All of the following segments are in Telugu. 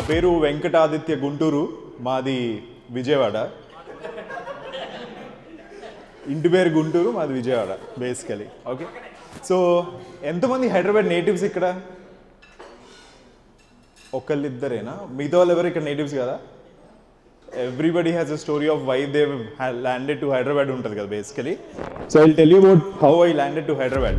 పేరు వెంకటాదిత్య గుంటూరు మాది విజయవాడ ఇంటి పేరు గుంటూరు మాది విజయవాడ బేసికలీ ఓకే సో ఎంతమంది హైదరాబాద్ నేటివ్స్ ఇక్కడ ఒకళ్ళిద్దరేనా మిగతా వాళ్ళు ఎవరు ఇక్కడ నేటివ్స్ కదా everybody has a story of why they landed to Hyderabad ఉంటుంది కదా basically so I tell you about how I landed to Hyderabad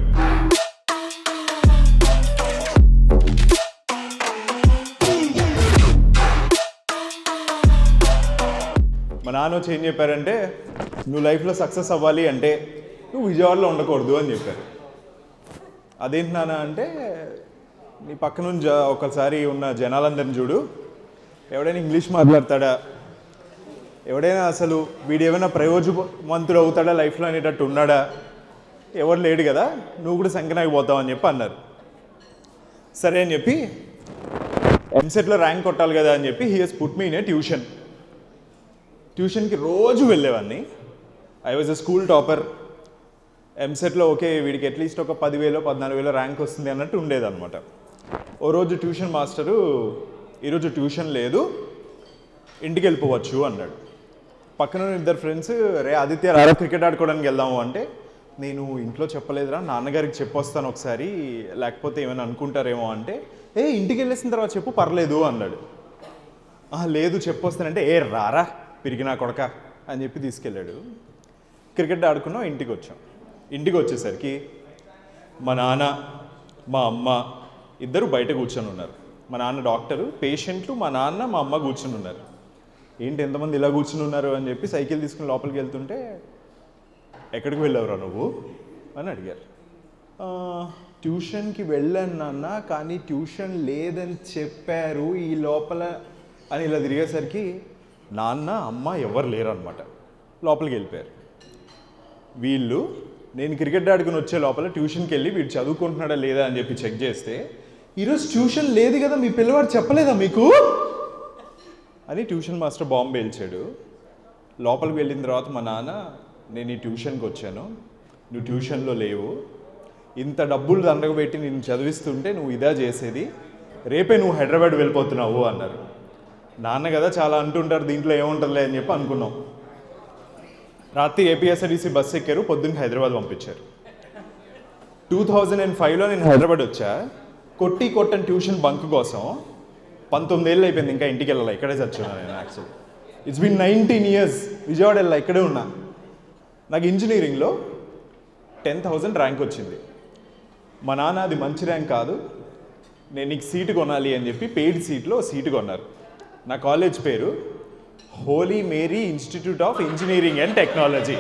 మా నాన్న వచ్చి ఏం చెప్పారంటే నువ్వు లైఫ్లో సక్సెస్ అవ్వాలి అంటే నువ్వు విజయవాడలో ఉండకూడదు అని చెప్పారు అదేంటి నాన్న అంటే నీ పక్క నుంచి ఒకసారి ఉన్న జనాలందరిని చూడు ఎవడైనా ఇంగ్లీష్ మాట్లాడతాడా ఎవడైనా అసలు వీడు ఏమైనా ప్రయోజనవంతుడు అవుతాడా లైఫ్లో అనేటట్టు ఉన్నాడా ఎవరు లేడు కదా నువ్వు కూడా సంకనాకి పోతావు అని చెప్పి అన్నారు సరే అని చెప్పి ఎంసెట్లో ర్యాంక్ కొట్టాలి కదా అని చెప్పి he has put me in a tuition ట్యూషన్కి రోజు వెళ్ళేవాడిని I was a school topper ఎంసెట్లో ఓకే వీడికి అట్లీస్ట్ ఒక పదివేలో పద్నాలుగు వేలో ర్యాంక్ వస్తుంది అన్నట్టు ఉండేదన్నమాట ఓ రోజు ట్యూషన్ మాస్టరు ఈరోజు ట్యూషన్ లేదు ఇంటికి వెళ్ళిపోవచ్చు అన్నాడు పక్కన ఉన్న ఇద్దరు ఫ్రెండ్స్ రే ఆదిత్య రారా క్రికెట్ ఆడుకోవడానికి వెళ్దాము అంటే నేను ఇంట్లో చెప్పలేదురా నాన్నగారికి చెప్పొస్తాను ఒకసారి లేకపోతే ఏమైనా అనుకుంటారేమో అంటే ఏ ఇంటికి వెళ్ళేసిన తర్వాత చెప్పు పర్లేదు అన్నాడు "ఆ, లేదు చెప్పొస్తానంటే ఏ రారా పిరిగినా కొడక అని చెప్పి తీసుకెళ్ళాడు క్రికెట్ ఆడుకున్నాం ఇంటికి వచ్చాం ఇంటికి వచ్చేసరికి మా నాన్న మా అమ్మ ఇద్దరు బయట కూర్చొని ఉన్నారు మా నాన్న డాక్టరు పేషెంట్లు మా నాన్న మా అమ్మ కూర్చుని ఉన్నారు ఏంటి ఎంతమంది ఇలా కూర్చుని ఉన్నారు అని చెప్పి సైకిల్ తీసుకుని లోపలికి వెళ్తుంటే ఎక్కడికి వెళ్ళావురా నువ్వు అని అడిగారు "ఆ, ట్యూషన్కి వెళ్ళాను నాన్న కానీ ట్యూషన్ లేదని చెప్పారు ఈ లోపల అని ఇలా తిరిగేసరికి నాన్న అమ్మ ఎవరు లేరు అనమాట లోపలికి వెళ్ళిపోయారు వీళ్ళు నేను క్రికెట్ ఆడుకుని వచ్చే లోపల ట్యూషన్కి వెళ్ళి వీడు చదువుకుంటున్నాడా లేదా అని చెప్పి చెక్ చేస్తే ఈరోజు ట్యూషన్ లేదు కదా మీ పిల్లవాడు చెప్పలేదా మీకు అని ట్యూషన్ మాస్టర్ బాంబు పేల్చాడు లోపలికి వెళ్ళిన తర్వాత మా నాన్న నేను ఈ ట్యూషన్కి వచ్చాను నువ్వు ట్యూషన్లో లేవు ఇంత డబ్బులు దండగబెట్టి నేను చదివిస్తుంటే నువ్వు ఇదా చేసేది రేపే నువ్వు హైదరాబాద్ వెళ్ళిపోతున్నావు అన్నారు నాన్న కదా చాలా అంటుంటారు దీంట్లో ఏముంటుందిలే అని చెప్పి అనుకున్నాం రాత్రి ఏపీఎస్ఆర్టీసీ బస్సు ఎక్కారు పొద్దున్న హైదరాబాద్ పంపించారు టూ థౌజండ్ అండ్ ఫైవ్లో నేను హైదరాబాద్ వచ్చా కొట్టి కొట్టని ట్యూషన్ బంక్ కోసం పంతొమ్మిది ఏళ్ళు అయిపోయింది ఇంకా ఇంటికి వెళ్ళాలి ఇక్కడే చచ్చున్నాను నేను actually it's been nineteen years Vijayawada వెళ్ళా ఇక్కడే ఉన్నా నాకు ఇంజనీరింగ్లో టెన్ థౌజండ్ ర్యాంక్ వచ్చింది మా నాన్న అది మంచి ర్యాంక్ కాదు నేను నీకు సీటు కొనాలి అని చెప్పి పెయిడ్ సీట్లో సీటు కొన్నారు నా కాలేజ్ పేరు Holy Mary Institute of Engineering and Technology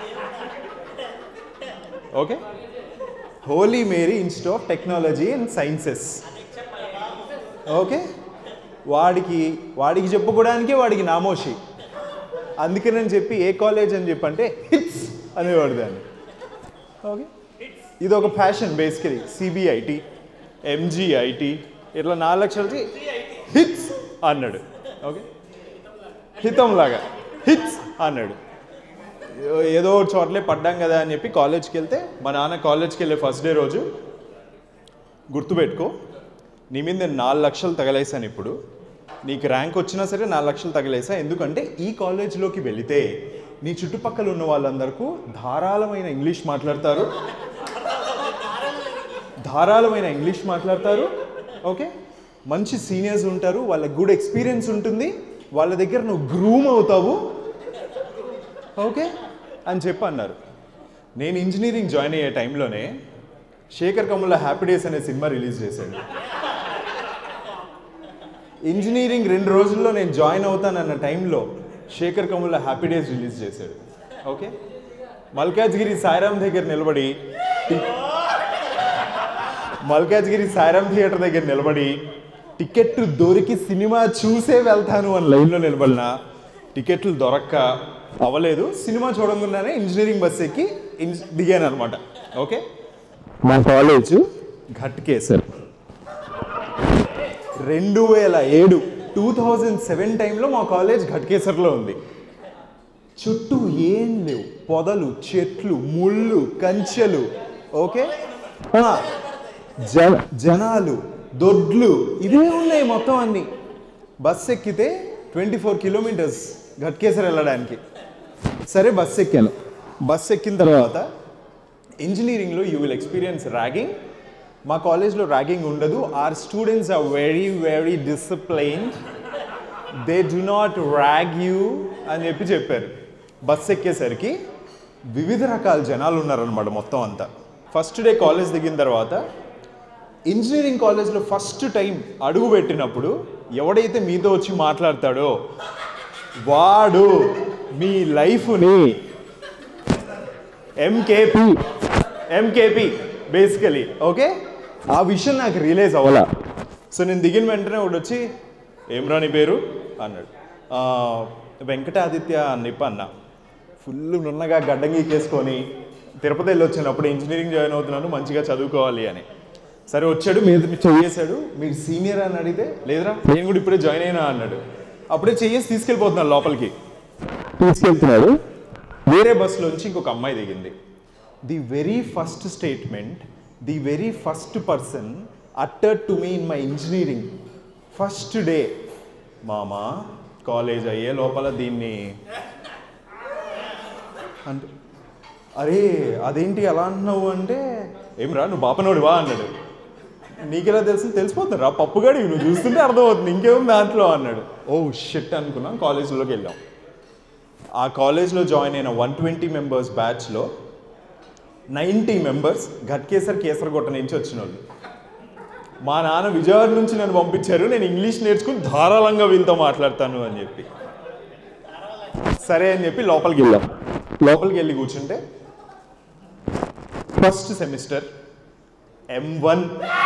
okay Holy Mary Institute of Technology and Sciences okay వాడికి వాడికి చెప్పుకోవడానికే వాడికి నామోషి అందుకని చెప్పి ఏ కాలేజ్ అని చెప్పంటే హిట్స్ అనేవాడు దాన్ని ఓకే ఇది ఒక ఫ్యాషన్ బేసికలీ సిబిఐటి ఎంజిఐటి ఇట్లా నాలుగు లక్షలకి హిట్స్ అన్నాడు ఓకే హితం లాగా హిట్స్ అన్నాడు ఏ- ఏదో ఒక చోట్లే పడ్డాం కదా అని చెప్పి కాలేజ్కి వెళ్తే మా నాన్న కాలేజ్కి వెళ్ళే ఫస్ట్ డే రోజు గుర్తుపెట్టుకో నీ మీద నేను నాలుగు లక్షలు తగలేసాను ఇప్పుడు నీకు ర్యాంక్ వచ్చినా సరే నాలుగు లక్షలు తగలేసా ఎందుకంటే ఈ కాలేజ్లోకి వెళితే నీ చుట్టుపక్కల ఉన్న వాళ్ళందరికీ ధారాళమైన ఇంగ్లీష్ మాట్లాడతారు ధారాళమైన ఇంగ్లీష్ మాట్లాడతారు ఓకే మంచి సీనియర్స్ ఉంటారు వాళ్ళకి గుడ్ ఎక్స్పీరియన్స్ ఉంటుంది వాళ్ళ దగ్గర నువ్వు గ్రూమ్ అవుతావు ఓకే అని చెప్పి అన్నారు నేను ఇంజనీరింగ్ జాయిన్ అయ్యే టైంలోనే శేఖర్ కమ్ముల హ్యాపీ డేస్ అనే సినిమా రిలీజ్ చేశాడు ఇంజనీరింగ్ రెండు రోజుల్లో నేను జాయిన్ అవుతానన్న టైంలో Shekhar Kammula Happy Days release చేశాడు ఓకే మల్కాజ్గిరి సాయిరామ్ దగ్గర నిలబడి టి- మల్కాజ్గిరి సాయిరామ్ థియేటర్ దగ్గర నిలబడి టికెట్ దొరికి సినిమా చూసే వెళ్తాను అని లైన్లో నిలబడిన టికెట్లు దొరక్క అవ్వలేదు సినిమా చూడకుండానే ఇంజనీరింగ్ బస్ ఎక్కి ఇంజ్ దిగాను అనమాట ఓకే మా కాలేజ్ ఘట్ కేసర్ రెండు వేల ఏడు టూ థౌజండ్ సెవెన్ టైంలో మా కాలేజ్ ఘట్కేసర్లో ఉంది చుట్టూ ఏం లేవు పొదలు చెట్లు ముళ్ళు కంచెలు ఓకే ఆ, జ జనాలు దొడ్లు ఇవే ఉన్నాయి మొత్తం అన్ని బస్ ఎక్కితే ట్వంటీ ఫోర్ కిలోమీటర్స్ ఘట్కేసర్ వెళ్ళడానికి సరే బస్ ఎక్కాను బస్ ఎక్కిన తర్వాత ఇంజనీరింగ్లో యూ విల్ ఎక్స్పీరియన్స్ ర్యాగింగ్ మా కాలేజ్లో ర్యాగింగ్ ఉండదు our students are very very disciplined they do not rag you అని చెప్పి చెప్పారు బస్ ఎక్కేసరికి వివిధ రకాల జనాలు ఉన్నారనమాట మొత్తం అంతా ఫస్ట్ డే కాలేజ్ దిగిన తర్వాత ఇంజనీరింగ్ కాలేజ్లో ఫస్ట్ టైం అడుగు పెట్టినప్పుడు ఎవడైతే మీతో వచ్చి మాట్లాడతాడో వాడు మీ లైఫ్ని ఎంకేపీ ఎంకేపీ బేసికలీ ఓకే ఆ విషయం నాకు రియలైజ్ అవ్వాలా సో నేను దిగిన వెంటనే ఒకటి వచ్చి ఏమ్రా నీ పేరు అన్నాడు "ఆ, వెంకటాదిత్య అని చెప్పి అన్న ఫుల్ నున్నగా గడ్డం గీకేసుకొని తిరుపతి వెళ్ళి వచ్చినప్పుడు ఇంజనీరింగ్ జాయిన్ అవుతున్నాను మంచిగా చదువుకోవాలి అని సరే వచ్చాడు మీద చేసాడు మీరు సీనియర్ అని అడిగితే లేదురా నేను కూడా ఇప్పుడే జాయిన్ అయినా అన్నాడు అప్పుడే చెయ్యేసి తీసుకెళ్ళిపోతున్నాడు లోపలికి తీసుకెళ్తున్నాడు వేరే బస్సులోంచి ఇంకొక అమ్మాయి దిగింది the very first statement the very first person utter to me in my engineering first day మామా కాలేజ్ అయ్యే లోపల దీన్ని అంటే అరే అదేంటి ఎలా అంటున్నావు అంటే ఏమిరా నువ్వు బాపనోడివా అన్నాడు నీకెలా తెలుసు తెలిసిపోతుంది రా పప్పుగాడి నువ్వు చూస్తుంటే అర్థమవుతుంది ఇంకేముంది దాంట్లో అన్నాడు ఓ షిట్ అనుకున్నాం కాలేజ్లోకి వెళ్ళాం ఆ కాలేజ్లో జాయిన్ అయిన వన్ ట్వంటీ మెంబర్స్ బ్యాచ్లో నైంటీ మెంబర్స్ ఘట్కేసర్ కేసరగొట్ట నుంచి వచ్చిన వాళ్ళు మా నాన్న విజయవాడ నుంచి నన్ను పంపించారు నేను ఇంగ్లీష్ నేర్చుకుని ధారాళంగా వీళ్ళతో మాట్లాడతాను అని చెప్పి సరే అని చెప్పి లోపలికి వెళ్ళాం లోపలికి వెళ్ళి కూర్చుంటే first semester M one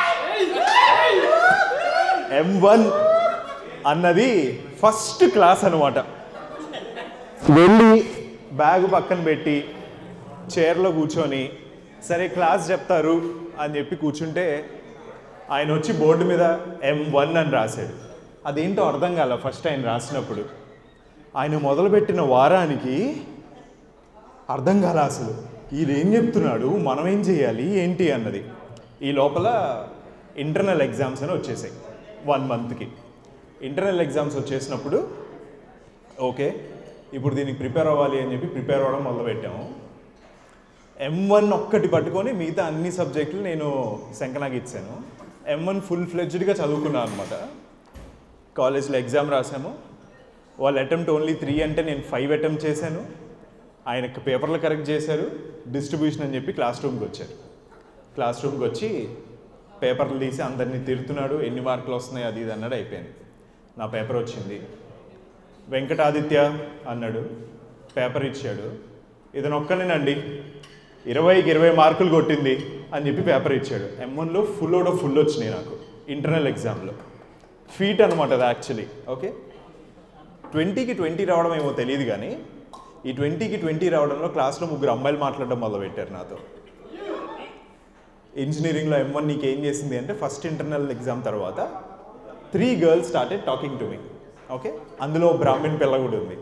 M one అన్నది ఫస్ట్ క్లాస్ అనమాట వెళ్ళి బ్యాగ్ పక్కన పెట్టి చైర్లో కూర్చొని సరే క్లాస్ చెప్తారు అని చెప్పి కూర్చుంటే ఆయన వచ్చి బోర్డు మీద ఎం వన్ అని రాశాడు అదేంటో అర్థం కాల ఫస్ట్ ఆయన రాసినప్పుడు ఆయన మొదలుపెట్టిన వారానికి అర్థం కాల అసలు ఈయనేం చెప్తున్నాడు మనం ఏం చేయాలి ఏంటి అన్నది ఈ లోపల ఇంటర్నల్ ఎగ్జామ్స్ అని వచ్చేసాయి వన్ మంత్కి ఇంటర్నల్ ఎగ్జామ్స్ వచ్చేసినప్పుడు ఓకే ఇప్పుడు దీనికి ప్రిపేర్ అవ్వాలి అని చెప్పి ప్రిపేర్ అవ్వడం మొదలుపెట్టాము ఎం వన్ ఒక్కటి పట్టుకొని మిగతా అన్ని సబ్జెక్టులు నేను శంకనాకి ఇచ్చాను ఎం వన్ ఫుల్ ఫ్లెడ్జ్డ్గా చదువుకున్నాను అనమాట కాలేజ్లో ఎగ్జామ్ రాసాము వాళ్ళు అటెంప్ట్ ఓన్లీ త్రీ అంటే నేను ఫైవ్ అటెంప్ట్ చేశాను ఆయనకు పేపర్లు కరెక్ట్ చేశారు డిస్ట్రిబ్యూషన్ అని చెప్పి క్లాస్ రూమ్కి వచ్చారు క్లాస్ రూమ్కి వచ్చి పేపర్లు తీసి అందరినీ తిడుతున్నాడు ఎన్ని మార్కులు వస్తున్నాయి అది ఇది అన్నాడు అయిపోయింది నా పేపర్ వచ్చింది వెంకటాదిత్య అన్నాడు పేపర్ ఇచ్చాడు ఇతను ఒక్కనేనండి ఇరవైకి ఇరవై మార్కులు కొట్టింది అని చెప్పి పేపర్ ఇచ్చాడు ఎం వన్లో ఫుల్ అవుట్ ఆఫ్ ఫుల్ వచ్చినాయి నాకు ఇంటర్నల్ ఎగ్జామ్లో ఫీట్ అనమాట అది యాక్చువల్లీ ఓకే ట్వంటీకి ట్వంటీ రావడం ఏమో తెలియదు కానీ ఈ ట్వంటీకి ట్వంటీ రావడంలో క్లాస్లో ముగ్గురు అమ్మాయిలు మాట్లాడడం మొదలుపెట్టారు నాతో ఇంజనీరింగ్లో ఎం వన్ నీకు ఏం చేసింది అంటే ఫస్ట్ ఇంటర్నల్ ఎగ్జామ్ తర్వాత three girls started talking to me okay అందులో బ్రాహ్మణ్ పిల్ల కూడా ఉంది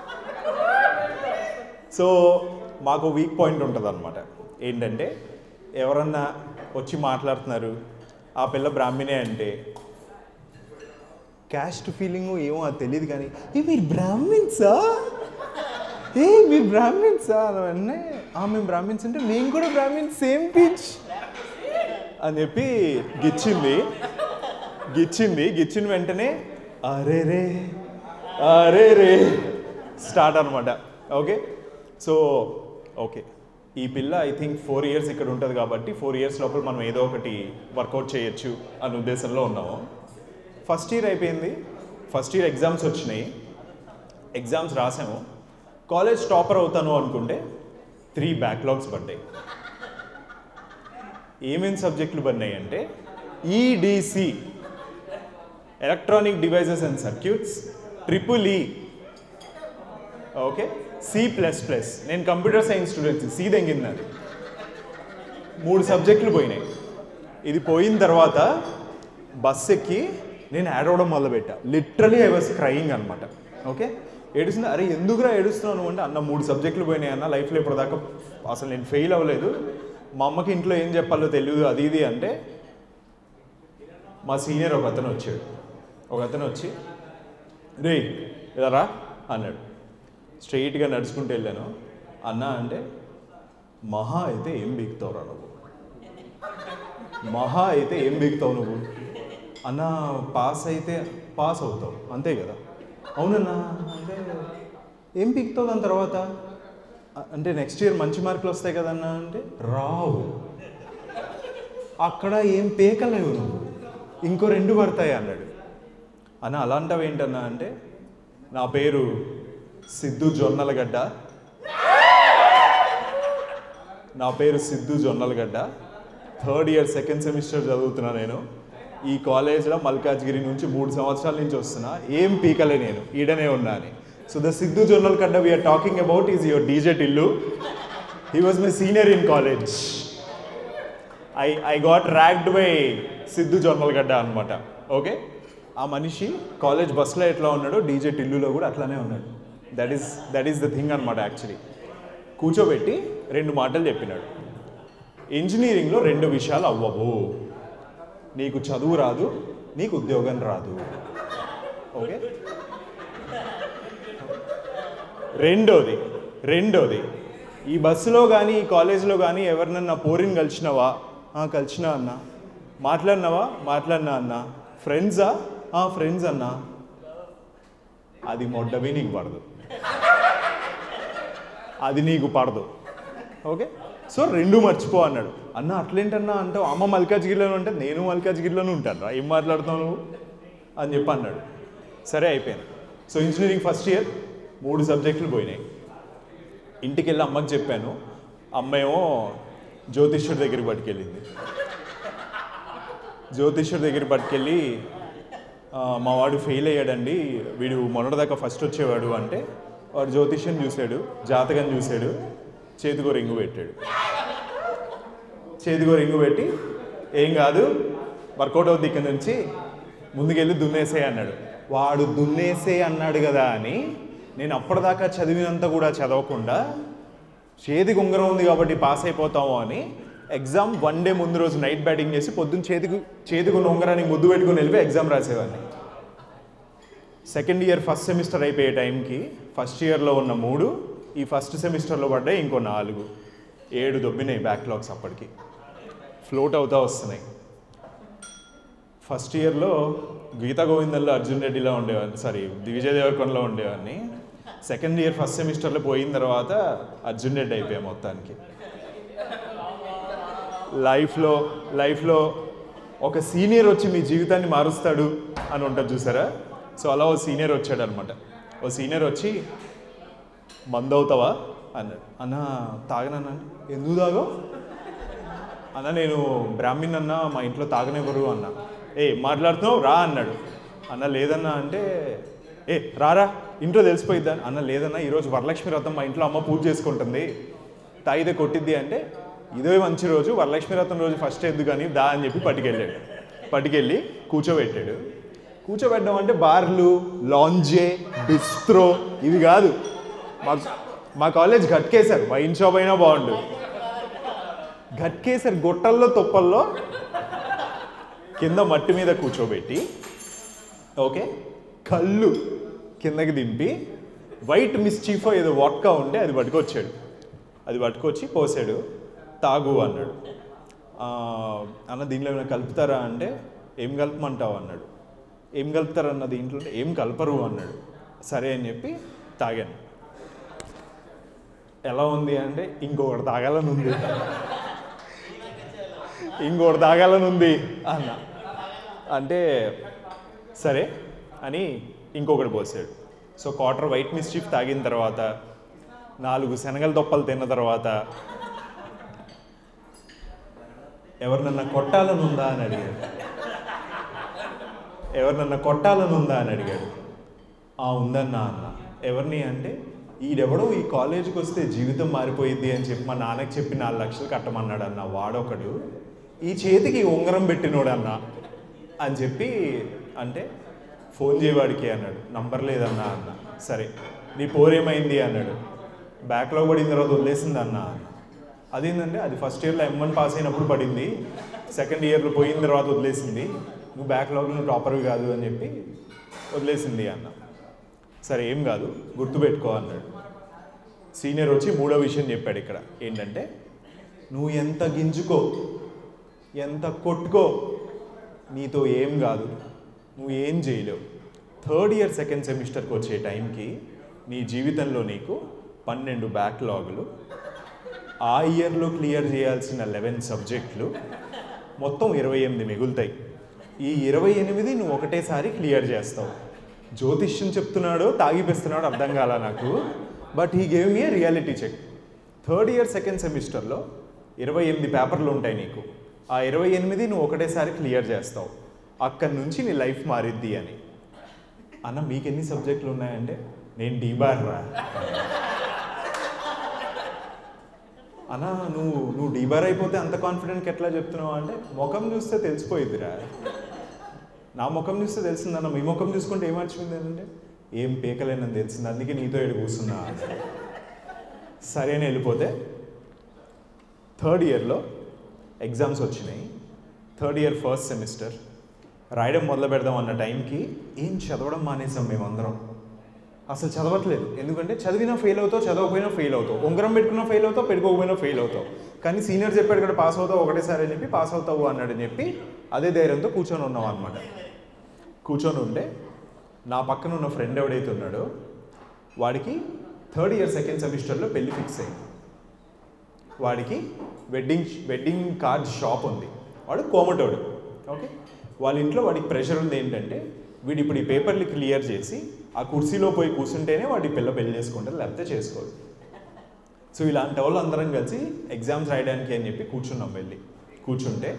సో మాకు వీక్ పాయింట్ ఉంటుంది అనమాట ఏంటంటే ఎవరన్నా వచ్చి మాట్లాడుతున్నారు ఆ పిల్ల బ్రాహ్మణే అంటే క్యాస్ట్ ఫీలింగ్ ఏమో అది తెలియదు కానీ ఏ మీరు బ్రాహ్మిన్సా ఏ మీరు బ్రాహ్మిన్సా అని వెంటనే "ఆ, మేము బ్రాహ్మిన్స్ అంటే మేము కూడా బ్రాహ్మిన్స్ సేమ్ పిచ్ అని చెప్పి గిచ్చింది గిచ్చింది గిచ్చిన వెంటనే అరే రే అరే రే స్టార్ట్ అనమాట ఓకే సో ఓకే ఈ పిల్ల ఐ థింక్ ఫోర్ ఇయర్స్ ఇక్కడ ఉంటుంది కాబట్టి ఫోర్ ఇయర్స్ లోపల మనం ఏదో ఒకటి వర్కౌట్ చేయొచ్చు అనే ఉద్దేశంలో ఉన్నాము ఫస్ట్ ఇయర్ అయిపోయింది ఫస్ట్ ఇయర్ ఎగ్జామ్స్ వచ్చినాయి ఎగ్జామ్స్ రాసాము కాలేజ్ టాపర్ అవుతాను అనుకుంటే త్రీ బ్యాక్లాగ్స్ పడ్డాయి ఏమేమి సబ్జెక్టులు పడినాయి అంటే EDC electronic devices and circuits triple E okay C plus plus నేను కంప్యూటర్ సైన్స్ స్టూడెంట్స్ సి దెంగింది అది మూడు సబ్జెక్టులు పోయినాయి ఇది పోయిన తర్వాత బస్ ఎక్కి నేను యాడ్ అవ్వడం మొదలుపెట్టా లిటరలీ ఐ వాస్ క్రయింగ్ అనమాట ఓకే ఏడుస్తుంది అరే ఎందుకురా ఏడుస్తున్నాను అంటే అన్న మూడు సబ్జెక్టులు పోయినాయి అన్న లైఫ్లో ఇప్పటిదాకా అసలు నేను ఫెయిల్ అవ్వలేదు మా అమ్మకి ఇంట్లో ఏం చెప్పాలో తెలియదు అది ఇది అంటే మా సీనియర్ ఒక అతను వచ్చాడు ఒక అతను వచ్చి రే ఇలా రా అన్నాడు స్ట్రైట్గా నడుచుకుంటూ వెళ్ళాను అన్న అంటే మహా అయితే ఏం బీక్తావురా నువ్వు మహా అయితే ఏం బీక్తావు నువ్వు అన్న పాస్ అయితే పాస్ అవుతావు అంతే కదా అవునన్నా అంటే ఏం పీక్తావు దాని తర్వాత "అ- అంటే నెక్స్ట్ ఇయర్ మంచి మార్కులు వస్తాయి కదన్నా అంటే రావు అక్కడ ఏం పీకలేవు నువ్వు ఇంకో రెండు పడతాయి అన్నాడు అన్న అలాంటివి ఏంటన్నా అంటే నా పేరు సిద్ధు జొన్నలగడ్డ నా పేరు Siddhu Jonnalagadda third year second semester చదువుతున్నా నేను ఈ కాలేజ్లో మల్కాజ్గిరి నుంచి మూడు సంవత్సరాల నుంచి వస్తున్నా ఏం పీకలే నేను ఈడనే ఉన్నా అని so the Siddhu Jonnalagadda we're talking about is your DJ Tillu he was my senior in college I I got ragged by Siddhu Jonnalagadda అనమాట ఓకే ఆ మనిషి కాలేజ్ బస్సులో ఎట్లా ఉన్నాడో డీజే టిల్లులో కూడా అట్లానే ఉన్నాడు that is that is the thing అనమాట యాక్చువల్లీ కూర్చోబెట్టి రెండు మాటలు చెప్పినాడు ఇంజనీరింగ్లో రెండు విషయాలు అవ్వవు నీకు చదువు రాదు నీకు ఉద్యోగం రాదు ఓకే రెండోది రెండోది ఈ బస్సులో కానీ ఈ కాలేజీలో కానీ ఎవరినన్నా పోరిని కలిసినావా "ఆ, కలిసినా అన్న మాట్లాడినావా మాట్లాడినా అన్న ఫ్రెండ్సా "ఆ, ఫ్రెండ్స్ అన్నా అది మొడ్డవి నీకు పడదు అది నీకు పడదు ఓకే సో రెండు మర్చిపో అన్నాడు అన్న అట్లేంటన్నా అంటే అమ్మ మల్కాజ్గిరిలోనే ఉంటే నేను మల్కాజ్గిరిలోనే ఉంటాను రా ఏం మాట్లాడుతావు నువ్వు అని చెప్పి అన్నాడు సరే అయిపోయింది సో ఇంజనీరింగ్ ఫస్ట్ ఇయర్ మూడు సబ్జెక్టులు పోయినాయి ఇంటికి వెళ్ళి అమ్మకి చెప్పాను అమ్మ ఏమో జ్యోతిష్యుడి దగ్గరికి పట్టుకెళ్ళింది జ్యోతిష్యుడి దగ్గరికి పట్టుకెళ్ళి "ఆ, మా వాడు ఫెయిల్ అయ్యాడండి వీడు మొన్నటిదాకా ఫస్ట్ వచ్చేవాడు అంటే వాడు జ్యోతిష్యం చూశాడు జాతకం చూశాడు చేతికో రింగు పెట్టాడు చేతికో రింగు పెట్టి ఏం కాదు వర్కౌట్ అవుద్ది ఇక్కడ నుంచి ముందుకెళ్ళి దున్నేసే అన్నాడు వాడు దున్నేసే అన్నాడు కదా అని నేను అప్పటిదాకా చదివినంత కూడా చదవకుండా చేతికి ఉంగరం ఉంది కాబట్టి పాస్ అయిపోతాము అని ఎగ్జామ్ వన్ డే ముందు రోజు నైట్ బ్యాటింగ్ చేసి పొద్దున్న చేతికి చేతికి ఉన్న ఉంగరానికి ముద్దు పెట్టుకుని వెళ్ళిపోయి ఎగ్జామ్ రాసేవాడిని సెకండ్ ఇయర్ ఫస్ట్ సెమిస్టర్ అయిపోయే టైంకి ఫస్ట్ ఇయర్లో ఉన్న మూడు ఈ ఫస్ట్ సెమిస్టర్లో పడ్డాయి ఇంకో నాలుగు ఏడు దొబ్బినాయి బ్యాక్లాగ్స్ అప్పటికి ఫ్లోట్ అవుతా వస్తున్నాయి ఫస్ట్ ఇయర్లో గీతా గోవిందంలో అర్జున్ రెడ్డిలో ఉండేవాడిని సారీ విజయ్ దేవరకొండలో ఉండేవాడిని సెకండ్ ఇయర్ ఫస్ట్ సెమిస్టర్లో పోయిన తర్వాత అర్జున్ రెడ్డి అయిపోయా మొత్తానికి లైఫ్లో లైఫ్లో ఒక సీనియర్ వచ్చి మీ జీవితాన్ని మారుస్తాడు అని ఉంటుంది చూసారా సో అలా ఓ సీనియర్ వచ్చాడు అనమాట ఓ సీనియర్ వచ్చి మందవుతావా అన్నాడు అన్న తాగనన్నా ఎందుకు తాగో అన్న నేను బ్రాహ్మణ్ అన్న మా ఇంట్లో తాగనివ్వరు అన్న ఏ మాట్లాడుతున్నావు రా అన్నాడు అన్న లేదన్నా అంటే ఏ రారా ఇంట్లో తెలిసిపోయిద్దా అన్న లేదన్నా ఈరోజు వరలక్ష్మి వ్రతం మా ఇంట్లో అమ్మ పూజ చేసుకుంటుంది తాగితే కొట్టిద్ది అంటే ఇదే మంచి రోజు వరలక్ష్మి వ్రతం రోజు ఫస్ట్ ఎందుకు అని దా అని చెప్పి పట్టుకెళ్ళాడు పట్టుకెళ్ళి కూర్చోబెట్టాడు కూర్చోబెట్టడం అంటే బార్లు లాంజే బిస్ట్రో ఇవి కాదు మా మా కాలేజ్ గట్కేశారు వైన్ షాప్ అయినా బాగుండు గట్కేసరి గొట్టల్లో తొప్పల్లో కింద మట్టి మీద కూర్చోబెట్టి ఓకే కళ్ళు కిందకి దింపి వైట్ మిస్చీఫ్ ఏదో వడ్కా ఉంటే అది పట్టుకొచ్చాడు అది పట్టుకొచ్చి పోసాడు తాగు అన్నాడు "ఆ, అన్న దీంట్లో ఏమైనా కలుపుతారా అంటే ఏం కలపమంటావు అన్నాడు ఏం కలుపుతారు అన్న దీంట్లో అంటే, ఏం కలపరు అన్నాడు సరే అని చెప్పి తాగాను ఎలా ఉంది అంటే ఇంకొకటి తాగాలని ఉంది ఇంకోటి తాగాలని ఉంది అన్న అంటే సరే అని ఇంకొకటి పోసాడు సో క్వార్టర్ వైట్ మిస్చీఫ్ తాగిన తర్వాత నాలుగు శనగల దొప్పలు తిన్న తర్వాత ఎవరినన్నా కొట్టాలని ఉందా అని అడిగాడు ఎవరినన్నా కొట్టాలని ఉందా అని అడిగాడు ఆ ఉందన్నా అన్న ఎవరిని అంటే ఈడెవడో ఈ కాలేజీకి వస్తే జీవితం మారిపోయింది అని చెప్పి మా నాన్నకి చెప్పి నాలుగు లక్షలు కట్టమన్నాడు అన్న వాడొకడు ఈ చేతికి ఉంగరం పెట్టినోడు అన్న అని చెప్పి అంటే ఫోన్ చేయవాడికి అన్నాడు నంబర్ లేదన్నా అన్న సరే నీ పోరేమైంది అన్నాడు బ్యాక్లో పడిన తర్వాత వదిలేసింది అన్న అదేంటంటే అది ఫస్ట్ ఇయర్లో ఎం వన్ పాస్ అయినప్పుడు పడింది సెకండ్ ఇయర్లో పోయిన తర్వాత వదిలేసింది నువ్వు బ్యాక్లాగ్లో టాపర్వి కాదు అని చెప్పి వదిలేసింది అన్న సరే ఏం కాదు గుర్తుపెట్టుకో అన్నాడు సీనియర్ వచ్చి మూడో విషయం చెప్పాడు ఇక్కడ ఏంటంటే నువ్వు ఎంత గింజుకో ఎంత కొట్టుకో నీతో ఏం కాదు నువ్వు ఏం చేయలేవు థర్డ్ ఇయర్ సెకండ్ సెమిస్టర్కి వచ్చే టైంకి నీ జీవితంలో నీకు పన్నెండు బ్యాక్లాగులు ఆ ఇయర్లో క్లియర్ చేయాల్సిన లెవెన్ సబ్జెక్టులు మొత్తం ఇరవై ఎనిమిది మిగులుతాయి ఈ ఇరవై ఎనిమిది నువ్వు ఒకటేసారి క్లియర్ చేస్తావు జ్యోతిష్యం చెప్తున్నాడో తాగిపిస్తున్నాడో అర్థం కాల నాకు but he gave me reality check third year second సెమిస్టర్లో ఇరవై ఎనిమిది పేపర్లు ఉంటాయి నీకు ఆ ఇరవై ఎనిమిది నువ్వు ఒకటేసారి క్లియర్ చేస్తావు అక్కడి నుంచి నీ లైఫ్ మారిద్ది అని అన్న మీకు ఎన్ని సబ్జెక్టులు ఉన్నాయంటే నేను డీబార్ రా అన్న నువ్వు నువ్వు డీబార్ అయిపోతే అంత కాన్ఫిడెంట్గా ఎట్లా చెప్తున్నావు అంటే ముఖం చూస్తే తెలిసిపోయిద్దిరా నా ముఖం చూస్తే తెలిసిందన్న మీ ముఖం చూసుకుంటే ఏం మర్చిపోయింది అంటే ఏం పీకలేనని తెలిసింది అందుకే నీతో ఇక్కడ కూర్చున్నా అన్నాడు. సరే అని వెళ్ళిపోతే థర్డ్ ఇయర్లో ఎగ్జామ్స్ వచ్చినాయి థర్డ్ ఇయర్ ఫస్ట్ సెమిస్టర్ రాయడం మొదలు పెడదాం అన్న టైంకి ఏం చదవడం మానేసాం మేమందరం అసలు చదవట్లేదు ఎందుకంటే చదివినా ఫెయిల్ అవుతావు చదవకపోయినా ఫెయిల్ అవుతావు ఉంగరం పెట్టుకున్నా ఫెయిల్ అవుతావు పెట్టుకోకపోయినా ఫెయిల్ అవుతావు కానీ సీనియర్ చెప్పాడు కదా పాస్ అవుతావు ఒకటేసారి అని చెప్పి పాస్ అవుతావు అన్నాడని చెప్పి అదే ధైర్యంతో కూర్చొని ఉన్నాం అనమాట కూర్చొని ఉంటే నా పక్కన ఉన్న ఫ్రెండ్ ఎవడైతే ఉన్నాడో వాడికి థర్డ్ ఇయర్ సెకండ్ సెమిస్టర్లో పెళ్లి ఫిక్స్ అయింది వాడికి వెడ్డింగ్ వెడ్డింగ్ కార్డ్ షాప్ ఉంది వాడు కోమటోడు ఓకే వాళ్ళ ఇంట్లో వాడికి ప్రెషర్ ఉంది ఏంటంటే వీడు ఇప్పుడు ఈ పేపర్లు క్లియర్ చేసి ఆ కుర్చీలో పోయి కూర్చుంటేనే వాడి పిల్ల పెళ్లి చేసుకుంటారు లేకపోతే చేసుకోరు సో ఇలాంటి వాళ్ళు అందరం కలిసి ఎగ్జామ్స్ రాయడానికి అని చెప్పి కూర్చున్నాం వెళ్ళి కూర్చుంటే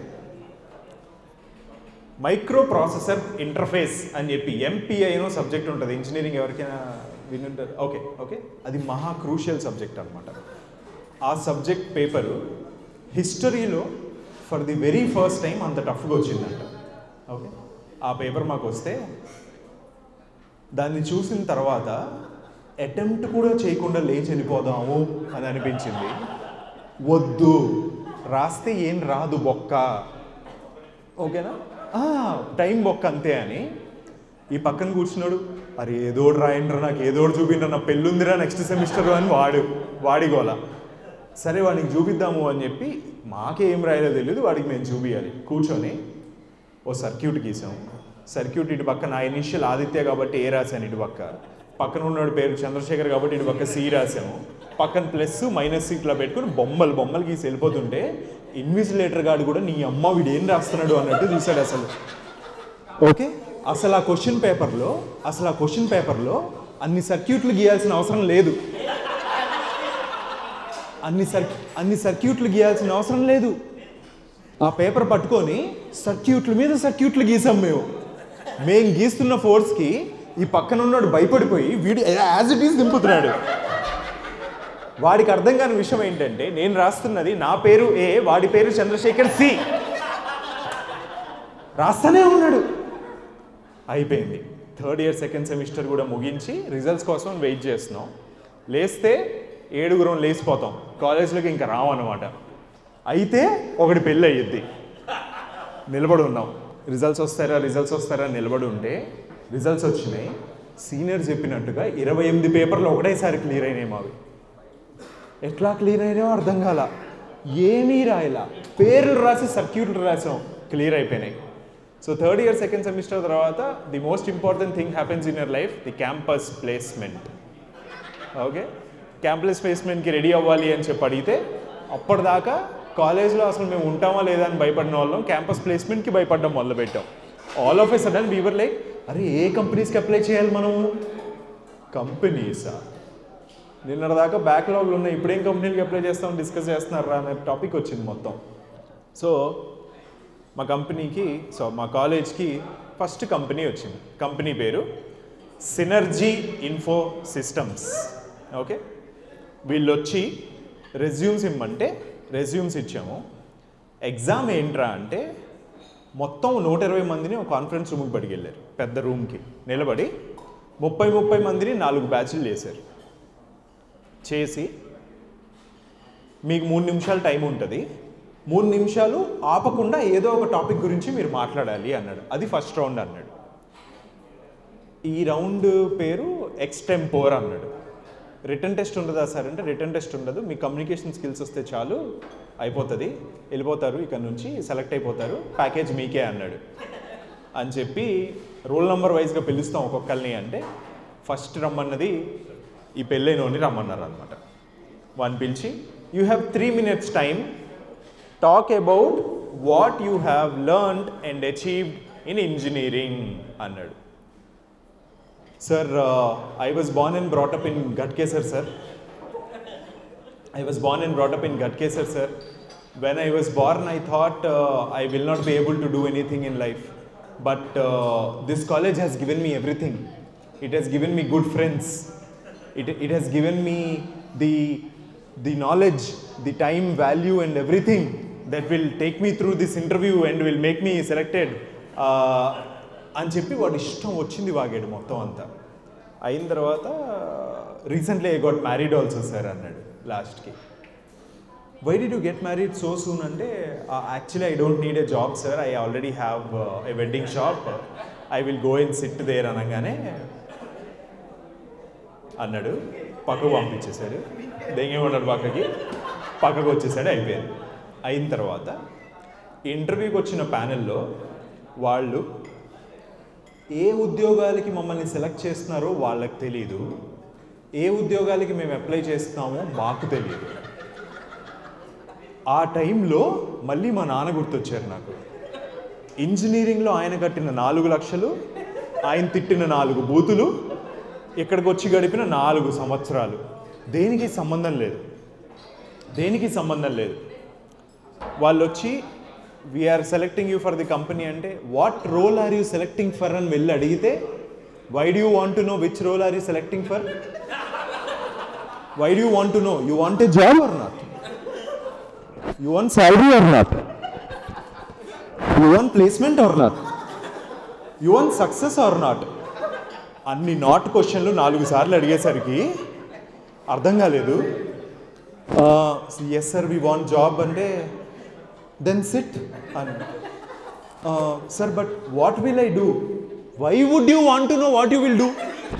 మైక్రో ప్రాసెసర్ ఇంటర్ఫేస్ అని చెప్పి ఎంపీఐ అనో సబ్జెక్ట్ ఉంటుంది ఇంజనీరింగ్ ఎవరికైనా వినుంటారు ఓకే ఓకే అది మహా క్రూషియల్ సబ్జెక్ట్ అనమాట ఆ సబ్జెక్ట్ పేపరు హిస్టరీలో for the very first time అంత టఫ్గా వచ్చిందంట ఓకే ఆ పేపర్ మాకు వస్తే దాన్ని చూసిన తర్వాత అటెంప్ట్ కూడా చేయకుండా లేచి వెళ్ళిపోదాము అని అనిపించింది వద్దు రాస్తే ఏం రాదు బొక్క ఓకేనా ఆ, టైం బొక్క అంతే అని ఈ పక్కన కూర్చున్నాడు అరే ఏదోడు రాయండ్రా నాకు ఏదోడు చూపిండ్రా నా పెళ్ళుందిరా నెక్స్ట్ సెమిస్టర్ అని వాడు వాడి గోల సరే వాడికి చూపిద్దాము అని చెప్పి మాకే ఏం రాయాలో తెలియదు వాడికి మేము చూపించాలి కూర్చొని ఓ సర్క్యూట్ గీసాం సర్క్యూట్ ఇటు పక్క నా ఇనిషియల్ ఆదిత్య కాబట్టి ఏ రాశాను ఇటు పక్క పక్కన ఉన్నాడు పేరు చంద్రశేఖర్ కాబట్టి ఇటు పక్క సి రాసాము పక్కన ప్లస్ మైనస్ ఇట్లా పెట్టుకుని బొమ్మలు బొమ్మలు గీసి వెళ్ళిపోతుంటే ఇన్విజిలేటర్ గాడు కూడా నీ అమ్మ వీడు ఏం రాస్తున్నాడు అన్నట్టు చూశాడు అసలు ఓకే అసలు ఆ క్వశ్చన్ పేపర్లో అసలు ఆ క్వశ్చన్ పేపర్లో అన్ని సర్క్యూట్లు గీయాల్సిన అవసరం లేదు అన్ని సర్ అన్ని సర్క్యూట్లు గీయాల్సిన అవసరం లేదు ఆ పేపర్ పట్టుకొని సర్క్యూట్ల మీద సర్క్యూట్లు గీసాం మేము మేము గీస్తున్న ఫోర్స్కి ఈ పక్కన ఉన్నాడు భయపడిపోయి వీడు యాజ్ ఇట్ ఈస్ దింపుతున్నాడు వాడికి అర్థం కాని విషయం ఏంటంటే నేను రాస్తున్నది నా పేరు ఏ వాడి పేరు చంద్రశేఖర్ సి రాస్తానే ఉన్నాడు అయిపోయింది థర్డ్ ఇయర్ సెకండ్ సెమిస్టర్ కూడా ముగించి రిజల్ట్స్ కోసం వెయిట్ చేస్తున్నాం లేస్తే ఏడుగురం లేచిపోతాం కాలేజ్లోకి ఇంకా రావన్నమాట అయితే ఒకటి పెళ్ళి అయ్యిద్ది నిలబడి ఉన్నాం రిజల్ట్స్ వస్తారా రిజల్ట్స్ వస్తారా అని నిలబడి ఉంటే రిజల్ట్స్ వచ్చినాయి సీనియర్ చెప్పినట్టుగా ఇరవై ఎనిమిది పేపర్లు ఒకటేసారి క్లియర్ అయినాయి మావి ఎట్లా క్లియర్ అయినాయో అర్థం కాల ఏమీ రాయలా పేర్లు రాసి సర్క్యూట్లు రాసాం క్లియర్ అయిపోయినాయి so third year second semester తర్వాత the most important thing happens in your life the campus placement okay campus ప్లేస్మెంట్కి రెడీ అవ్వాలి అని చెప్పి అడిగితే అప్పటిదాకా కాలేజ్లో అసలు మేము ఉంటామా లేదా అని భయపడిన వాళ్ళం క్యాంపస్ ప్లేస్మెంట్కి భయపడడం మొదలుపెట్టాం all of a sudden we were like అరే ఏ కంపెనీస్కి అప్లై చేయాలి మనం కంపెనీసా నిన్నటిదాకా బ్యాక్లాగ్లు ఉన్నాయి ఇప్పుడేం కంపెనీలకి అప్లై చేస్తాం డిస్కస్ చేస్తున్నారా అనే టాపిక్ వచ్చింది మొత్తం సో మా కంపెనీకి సో మా కాలేజ్కి ఫస్ట్ కంపెనీ వచ్చింది కంపెనీ పేరు సినర్జీ ఇన్ఫో సిస్టమ్స్ ఓకే వీళ్ళు వచ్చి రెజ్యూమ్స్ ఇమ్మంటే రెజ్యూమ్స్ ఇచ్చాము ఎగ్జామ్ ఏంట్రా అంటే మొత్తం నూట ఇరవై మందిని ఒక కాన్ఫరెన్స్ రూమ్కి పట్టుకెళ్ళారు పెద్ద రూమ్కి నిలబడి ముప్పై ముప్పై మందిని నాలుగు బ్యాచ్లు చేశారు చేసి మీకు మూడు నిమిషాలు టైం ఉంటుంది మూడు నిమిషాలు ఆపకుండా ఏదో ఒక టాపిక్ గురించి మీరు మాట్లాడాలి అన్నాడు అది ఫస్ట్ రౌండ్ అన్నాడు ఈ రౌండ్ పేరు ఎక్స్టెంపోర్ అన్నాడు రిటర్న్ టెస్ట్ ఉండదా సార్ అంటే రిటర్న్ టెస్ట్ ఉండదు మీ కమ్యూనికేషన్ స్కిల్స్ వస్తే చాలు అయిపోతుంది వెళ్ళిపోతారు ఇక్కడ నుంచి సెలెక్ట్ అయిపోతారు ప్యాకేజ్ మీకే అన్నాడు అని చెప్పి రోల్ నెంబర్ వైజ్గా పిలుస్తాం ఒక్కొక్కరిని అంటే ఫస్ట్ రమ్మన్నది ఈ పెళ్ళైనోని రమ్మన్నారు అనమాట వాడిని పిలిచి you have three minutes time talk about what you have learned and achieved in engineering అన్నాడు sir I was born and brought up in Ghatkesar sir I was born and brought up in Gatkesar, sir. When I was born, I thought uh, I will not be able to do anything in life. But uh, this college has given me everything. It has given me good friends. It, it has given me the, the knowledge, the time value, and everything that will take me through this interview and will make me selected. Uh, అని చెప్పి వాడు ఇష్టం వచ్చింది వాగాడు మొత్తం అంతా అయిన తర్వాత recently I got married also sir అన్నాడు లాస్ట్కి why did you get married so soon అంటే actually I don't need a job sir I already have a wedding shop I will go in sit there అనగానే అన్నాడు పక్కకు పంపించేశాడు దెంగేమన్నాడు పక్కకి పక్కకు వచ్చేసాడు అయిపోయింది అయిన తర్వాత ఇంటర్వ్యూకి వచ్చిన ప్యానెల్లో వాళ్ళు ఏ ఉద్యోగాలకి మమ్మల్ని సెలెక్ట్ చేస్తున్నారో వాళ్ళకి తెలియదు ఏ ఉద్యోగాలకి మేము అప్లై చేస్తున్నామో మాకు తెలియదు ఆ టైంలో మళ్ళీ మా నాన్న గుర్తొచ్చారు నాకు ఇంజనీరింగ్లో ఆయన కట్టిన నాలుగు లక్షలు ఆయన తిట్టిన నాలుగు బూతులు ఇక్కడికి వచ్చి గడిపిన నాలుగు సంవత్సరాలు దేనికి సంబంధం లేదు దేనికి సంబంధం లేదు వాళ్ళు వచ్చి we're selecting you for the company అంటే what role are you selecting for అని వెళ్ళి అడిగితే why do want to know which role are you selecting for why do want to know you want a job or not you want salary or not you want placement or not you want success or not అన్ని నాట్ క్వశ్చన్లు నాలుగు సార్లు అడిగేసరికి అర్థం కాలేదు yes sir we want job అంటే దెన్ సిట్ అని sir but what will I do why would you want to know what you will do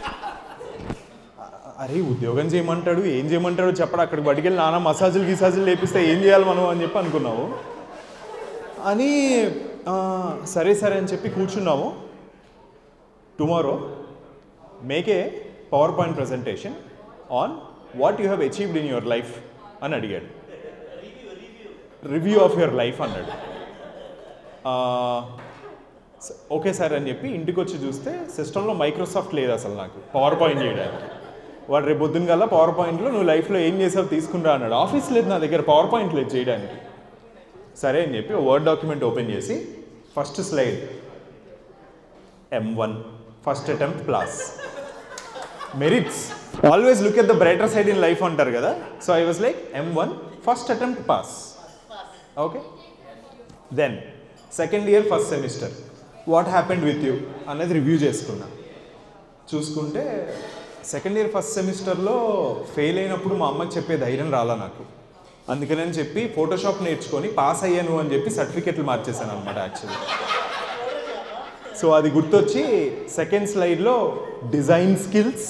అరే ఉద్యోగం చేయమంటాడు ఏం చేయమంటాడో చెప్పడు అక్కడికి బడికెళ్ళి నానా మసాజులు గిసాజులు లేపిస్తే ఏం చేయాలి మనం అని చెప్పి అనుకున్నాము అని ఆ, సరే సరే అని చెప్పి కూర్చున్నాము tomorrow make a PowerPoint presentation on what you have achieved in your life అని అడిగాడు రివ్యూ ఆఫ్ యువర్ లైఫ్ అన్నాడు ఆ, స- ఓకే సార్ అని చెప్పి ఇంటికి వచ్చి చూస్తే సిస్టంలో మైక్రోసాఫ్ట్ లేదు అసలు నాకు పవర్ పాయింట్ చేయడానికి వాడు రేపు పొద్దున్న కల్లా పవర్ పాయింట్లో నువ్వు లైఫ్లో ఏం చేసావు తీసుకుంటా అన్నాడు ఆఫీస్ లేదు నా దగ్గర పవర్ పాయింట్ లేదు చేయడానికి సరే అని చెప్పి వర్డ్ డాక్యుమెంట్ ఓపెన్ చేసి first slide M one first attempt pass merits always look at the brighter side in life అంటారు కదా so I was like M one first attempt pass okay then second year first semester what happened with you అనేది రివ్యూ చేసుకున్నా చూసుకుంటే సెకండ్ ఇయర్ ఫస్ట్ సెమిస్టర్లో ఫెయిల్ అయినప్పుడు మా అమ్మకి చెప్పే ధైర్యం రాలా నాకు అందుకని చెప్పి ఫోటోషాప్ నేర్చుకొని పాస్ అయ్యాను అని చెప్పి సర్టిఫికెట్లు మార్చేశాను అనమాట యాక్చువల్లీ సో అది గుర్తొచ్చి సెకండ్ స్లైడ్లో design skills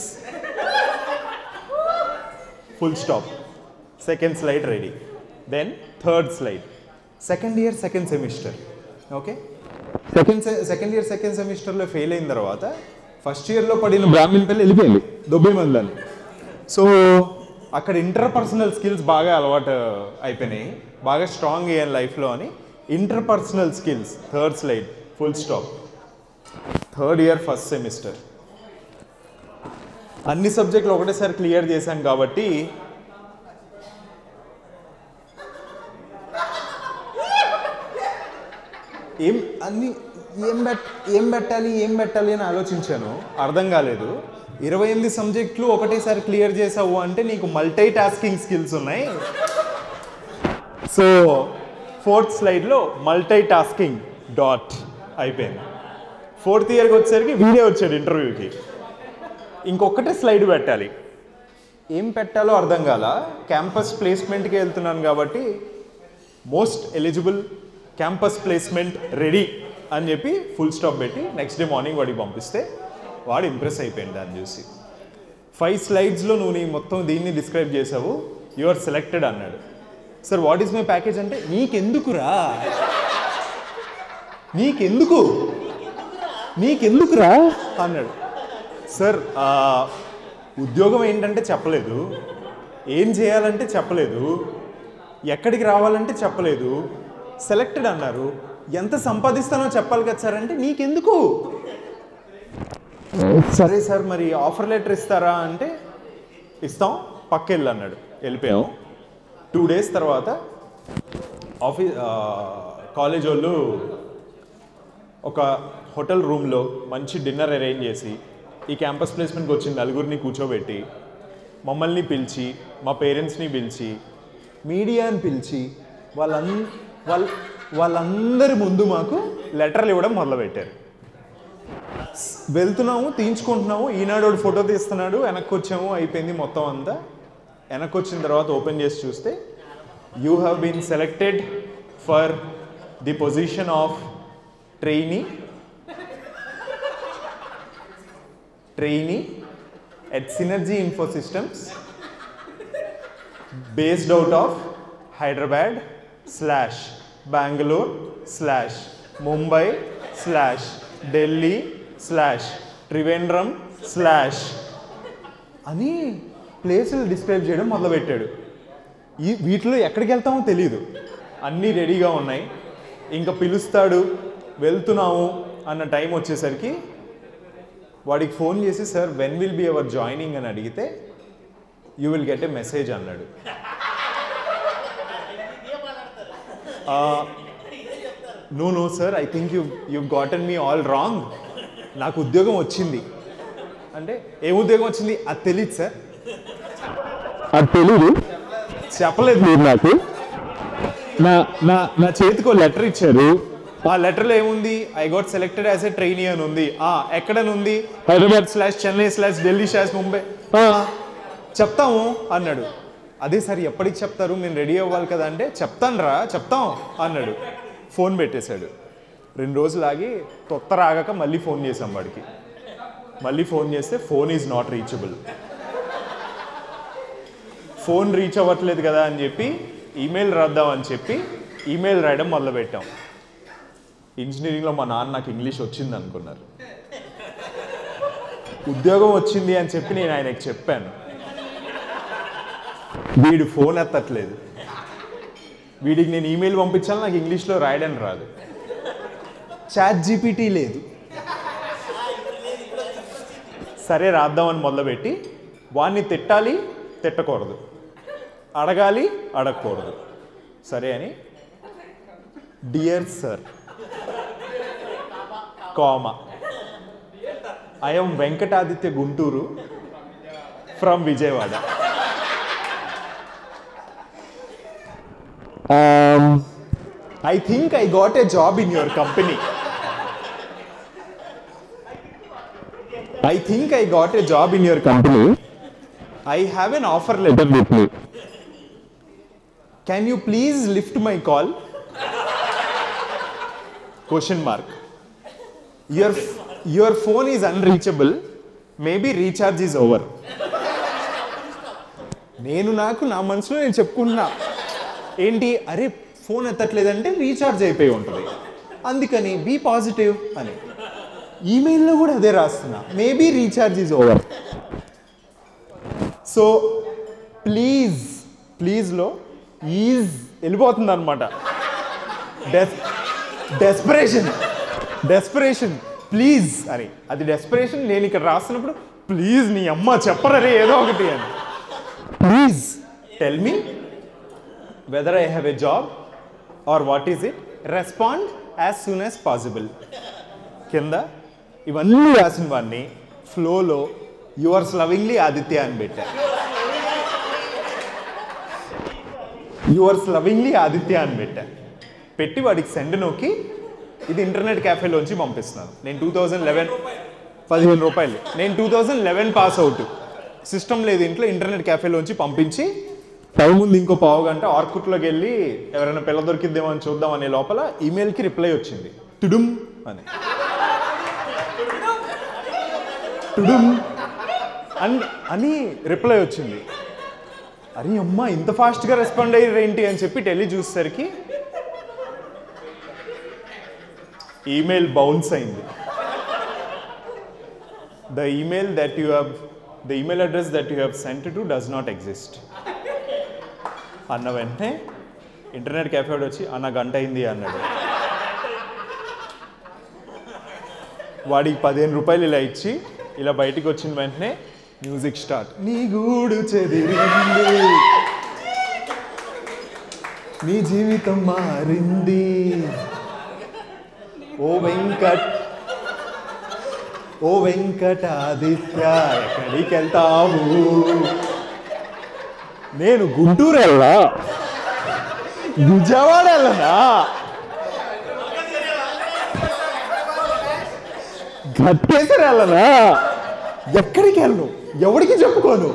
full stop second slide ready then third slide second year second semester okay second second year second సెమిస్టర్లో ఫెయిల్ అయిన తర్వాత ఫస్ట్ ఇయర్లో పడిన బ్రాహ్మణ్ పిల్లలు వెళ్ళిపోయింది దొబ్బే మందులని సో అక్కడ ఇంటర్ పర్సనల్ స్కిల్స్ బాగా అలవాటు అయిపోయినాయి బాగా స్ట్రాంగ్ అయ్యాను లైఫ్లో అని interpersonal skills third slide full stop third year first semester అన్ని సబ్జెక్టులు ఒకటేసారి క్లియర్ చేశాం కాబట్టి ఏం అన్ని ఏం బెట్ ఏం పెట్టాలి ఏం పెట్టాలి అని ఆలోచించాను అర్థం కాలేదు ఇరవై ఎనిమిది సబ్జెక్టులు ఒకటేసారి క్లియర్ చేసావు అంటే నీకు మల్టీ టాస్కింగ్ స్కిల్స్ ఉన్నాయి సో ఫోర్త్ స్లైడ్లో మల్టీ టాస్కింగ్ డాట్ అయిపోయింది ఫోర్త్ ఇయర్కి వచ్చేసరికి వీడే వచ్చాడు ఇంటర్వ్యూకి ఇంకొకటే స్లైడ్ పెట్టాలి ఏం పెట్టాలో అర్థం కాల క్యాంపస్ ప్లేస్మెంట్కి వెళ్తున్నాను కాబట్టి most eligible campus placement ready అని చెప్పి ఫుల్ స్టాప్ పెట్టి నెక్స్ట్ డే మార్నింగ్ వాడికి పంపిస్తే వాడు ఇంప్రెస్ అయిపోయింది దాన్ని చూసి ఫైవ్ స్లైడ్స్లో నువ్వు నీ మొత్తం దీన్ని డిస్క్రైబ్ చేసావు యు ఆర్ సెలెక్టెడ్ అన్నాడు sir what is my package అంటే నీకెందుకురా నీకెందుకు నీకెందుకురా అన్నాడు సార్ ఆ, ఉద్యోగం ఏంటంటే చెప్పలేదు ఏం చేయాలంటే చెప్పలేదు ఎక్కడికి రావాలంటే చెప్పలేదు సెలెక్టెడ్ అన్నారు ఎంత సంపాదిస్తానో చెప్పాలి కదా సార్ అంటే నీకెందుకు సరే సార్ మరి ఆఫర్ లెటర్ ఇస్తారా అంటే ఇస్తాం పక్కెళ్ళు అన్నాడు వెళ్ళిపోయాం టూ డేస్ తర్వాత ఆఫీస్ కాలేజ్ వాళ్ళు ఒక హోటల్ రూమ్లో మంచి డిన్నర్ అరేంజ్ చేసి ఈ క్యాంపస్ ప్లేస్మెంట్కి వచ్చిన నలుగురిని కూర్చోబెట్టి మమ్మల్ని పిలిచి మా పేరెంట్స్ని పిలిచి మీడియాని పిలిచి వాళ్ళం వాళ్ళ వాళ్ళందరి ముందు మాకు లెటర్లు ఇవ్వడం మొదలుపెట్టారు వెళ్తున్నాము తీయించుకుంటున్నాము ఈనాడు వాడు ఫోటో తీస్తున్నాడు వెనక్కి వచ్చాము అయిపోయింది మొత్తం అంతా వెనక్కి వచ్చిన తర్వాత ఓపెన్ చేసి చూస్తే you have been selected for the position of trainee trainee at Synergy Info Systems based out of Hyderabad slash Bangalore slash Mumbai slash Delhi slash Trivandrum slash అని ప్లేసులు డిస్క్రైబ్ చేయడం మొదలుపెట్టాడు ఈ వీటిలో ఎక్కడికి వెళ్తామో తెలియదు అన్నీ రెడీగా ఉన్నాయి ఇంకా పిలుస్తాడు వెళ్తున్నాము అన్న టైం వచ్చేసరికి వాడికి ఫోన్ చేసి sir when will be our joining అని అడిగితే you will get a message అన్నాడు no no sir I think you you gotten me all wrong నాకు ఉద్యోగం వచ్చింది అంటే ఏ ఉద్యోగం వచ్చింది అది తెలియదు సార్ అది తెలీదు చెప్పలేదు మీరు నాకు నా నా నా చేతికి లెటర్ ఇచ్చారు ఆ లెటర్లో ఏముంది I got selected as a trainee అని ఉంది ఆ ఎక్కడనుంది Hyderabad slash Chennai slash Delhi slash Mumbai ఆ, చెప్తాము అన్నాడు అదే సార్ ఎప్పటికి చెప్తారు మేము రెడీ అవ్వాలి కదా అంటే చెప్తాను రా చెప్తాం అన్నాడు ఫోన్ పెట్టేశాడు రెండు రోజులు ఆగి కొత్త రాగాక మళ్ళీ ఫోన్ చేసాం వాడికి మళ్ళీ ఫోన్ చేస్తే phone is not reachable phone reach అవ్వట్లేదు కదా అని చెప్పి ఈమెయిల్ రాద్దాం అని చెప్పి ఈమెయిల్ రాయడం మొదలుపెట్టాం ఇంజనీరింగ్లో మా నాన్న నాకు ఇంగ్లీష్ వచ్చింది అనుకున్నారు ఉద్యోగం వచ్చింది అని చెప్పి నేను ఆయనకి చెప్పాను వీడు ఫోన్ ఎత్తట్లేదు వీడికి నేను ఈమెయిల్ పంపించాలి నాకు ఇంగ్లీష్లో రాయడం రాదు చాట్ జీపీటీ లేదు సరే రాద్దామని మొదలుపెట్టి వాడిని తిట్టాలి తిట్టకూడదు అడగాలి అడగకూడదు సరే అని dear sir comma I'm Venkataditya Guntur from Vijayawada I think I got a job in your company I think I got a job in your company I have an offer letter with me Can you please lift my call? Question mark. Your, your phone is unreachable. Maybe recharge is over. నేను నాకు నా మనసులో నేను చెప్పుకుంటున్నా ఏంటి అరే ఫోన్ ఎత్తట్లేదంటే రీఛార్జ్ అయిపోయి ఉంటుంది అందుకని బీ పాజిటివ్ అని ఈమెయిల్లో కూడా అదే రాస్తున్నా maybe recharge is over so please ప్లీజ్లో ఈజ్ వెళ్ళిపోతుంది అనమాట డెస్ డెస్పరేషన్ డెస్పరేషన్ ప్లీజ్ అని అది డెస్పరేషన్ నేను ఇక్కడ రాస్తున్నప్పుడు ప్లీజ్ నీ అమ్మ చెప్పరరే ఏదో ఒకటి అని please tell me whether I have a job or what is it respond as soon as possible కింద ఇవన్నీ రాసిన వాడిని ఫ్లోలో యువర్స్ లవింగ్లీ ఆదిత్య అని పెట్టా యువర్స్ లవింగ్లీ ఆదిత్య అని పెట్టా పెట్టి వాడికి సెండ్ నొక్కి ఇది ఇంటర్నెట్ క్యాఫేలోంచి పంపిస్తున్నాను నేను టూ థౌజండ్ లెవెన్ పదిహేను రూపాయలు నేను two thousand eleven pass out system లేదు ఇంట్లో ఇంటర్నెట్ క్యాఫేలోంచి పంపించి టైం ముందు ఇంకో పావు గంట ఆర్కుట్లోకి వెళ్ళి ఎవరైనా పిల్ల దొరికిద్దేమో అని చూద్దాం అనే లోపల ఈమెయిల్కి రిప్లై వచ్చింది టుడుమ్ అని టుడుమ్ అని అని రిప్లై వచ్చింది అరే అమ్మా ఇంత ఫాస్ట్గా రెస్పాండ్ అయ్యారు ఏంటి అని చెప్పి టెలి చూసేసరికి ఈమెయిల్ బౌన్స్ అయింది the email that you have the email address that you have sent to does not exist అన్న వెంటనే ఇంటర్నెట్ క్యాఫే వాడు వచ్చి అన్న గంట అయింది అన్నాడు వాడికి పదిహేను రూపాయలు ఇలా ఇచ్చి ఇలా బయటికి వచ్చిన వెంటనే మ్యూజిక్ స్టార్ట్ నీ గూడు చెదిరింది నీ జీవితం మారింది ఓ వెంకట్ ఓ వెంకటాదిత్య ఎక్కడికి వెళ్తావు నేను గుంటూరు వెళ్ళా విజయవాడ వెళ్ళనా గట్టేసరి వెళ్ళనా ఎక్కడికి వెళ్ళను ఎవరికి చెప్పుకోను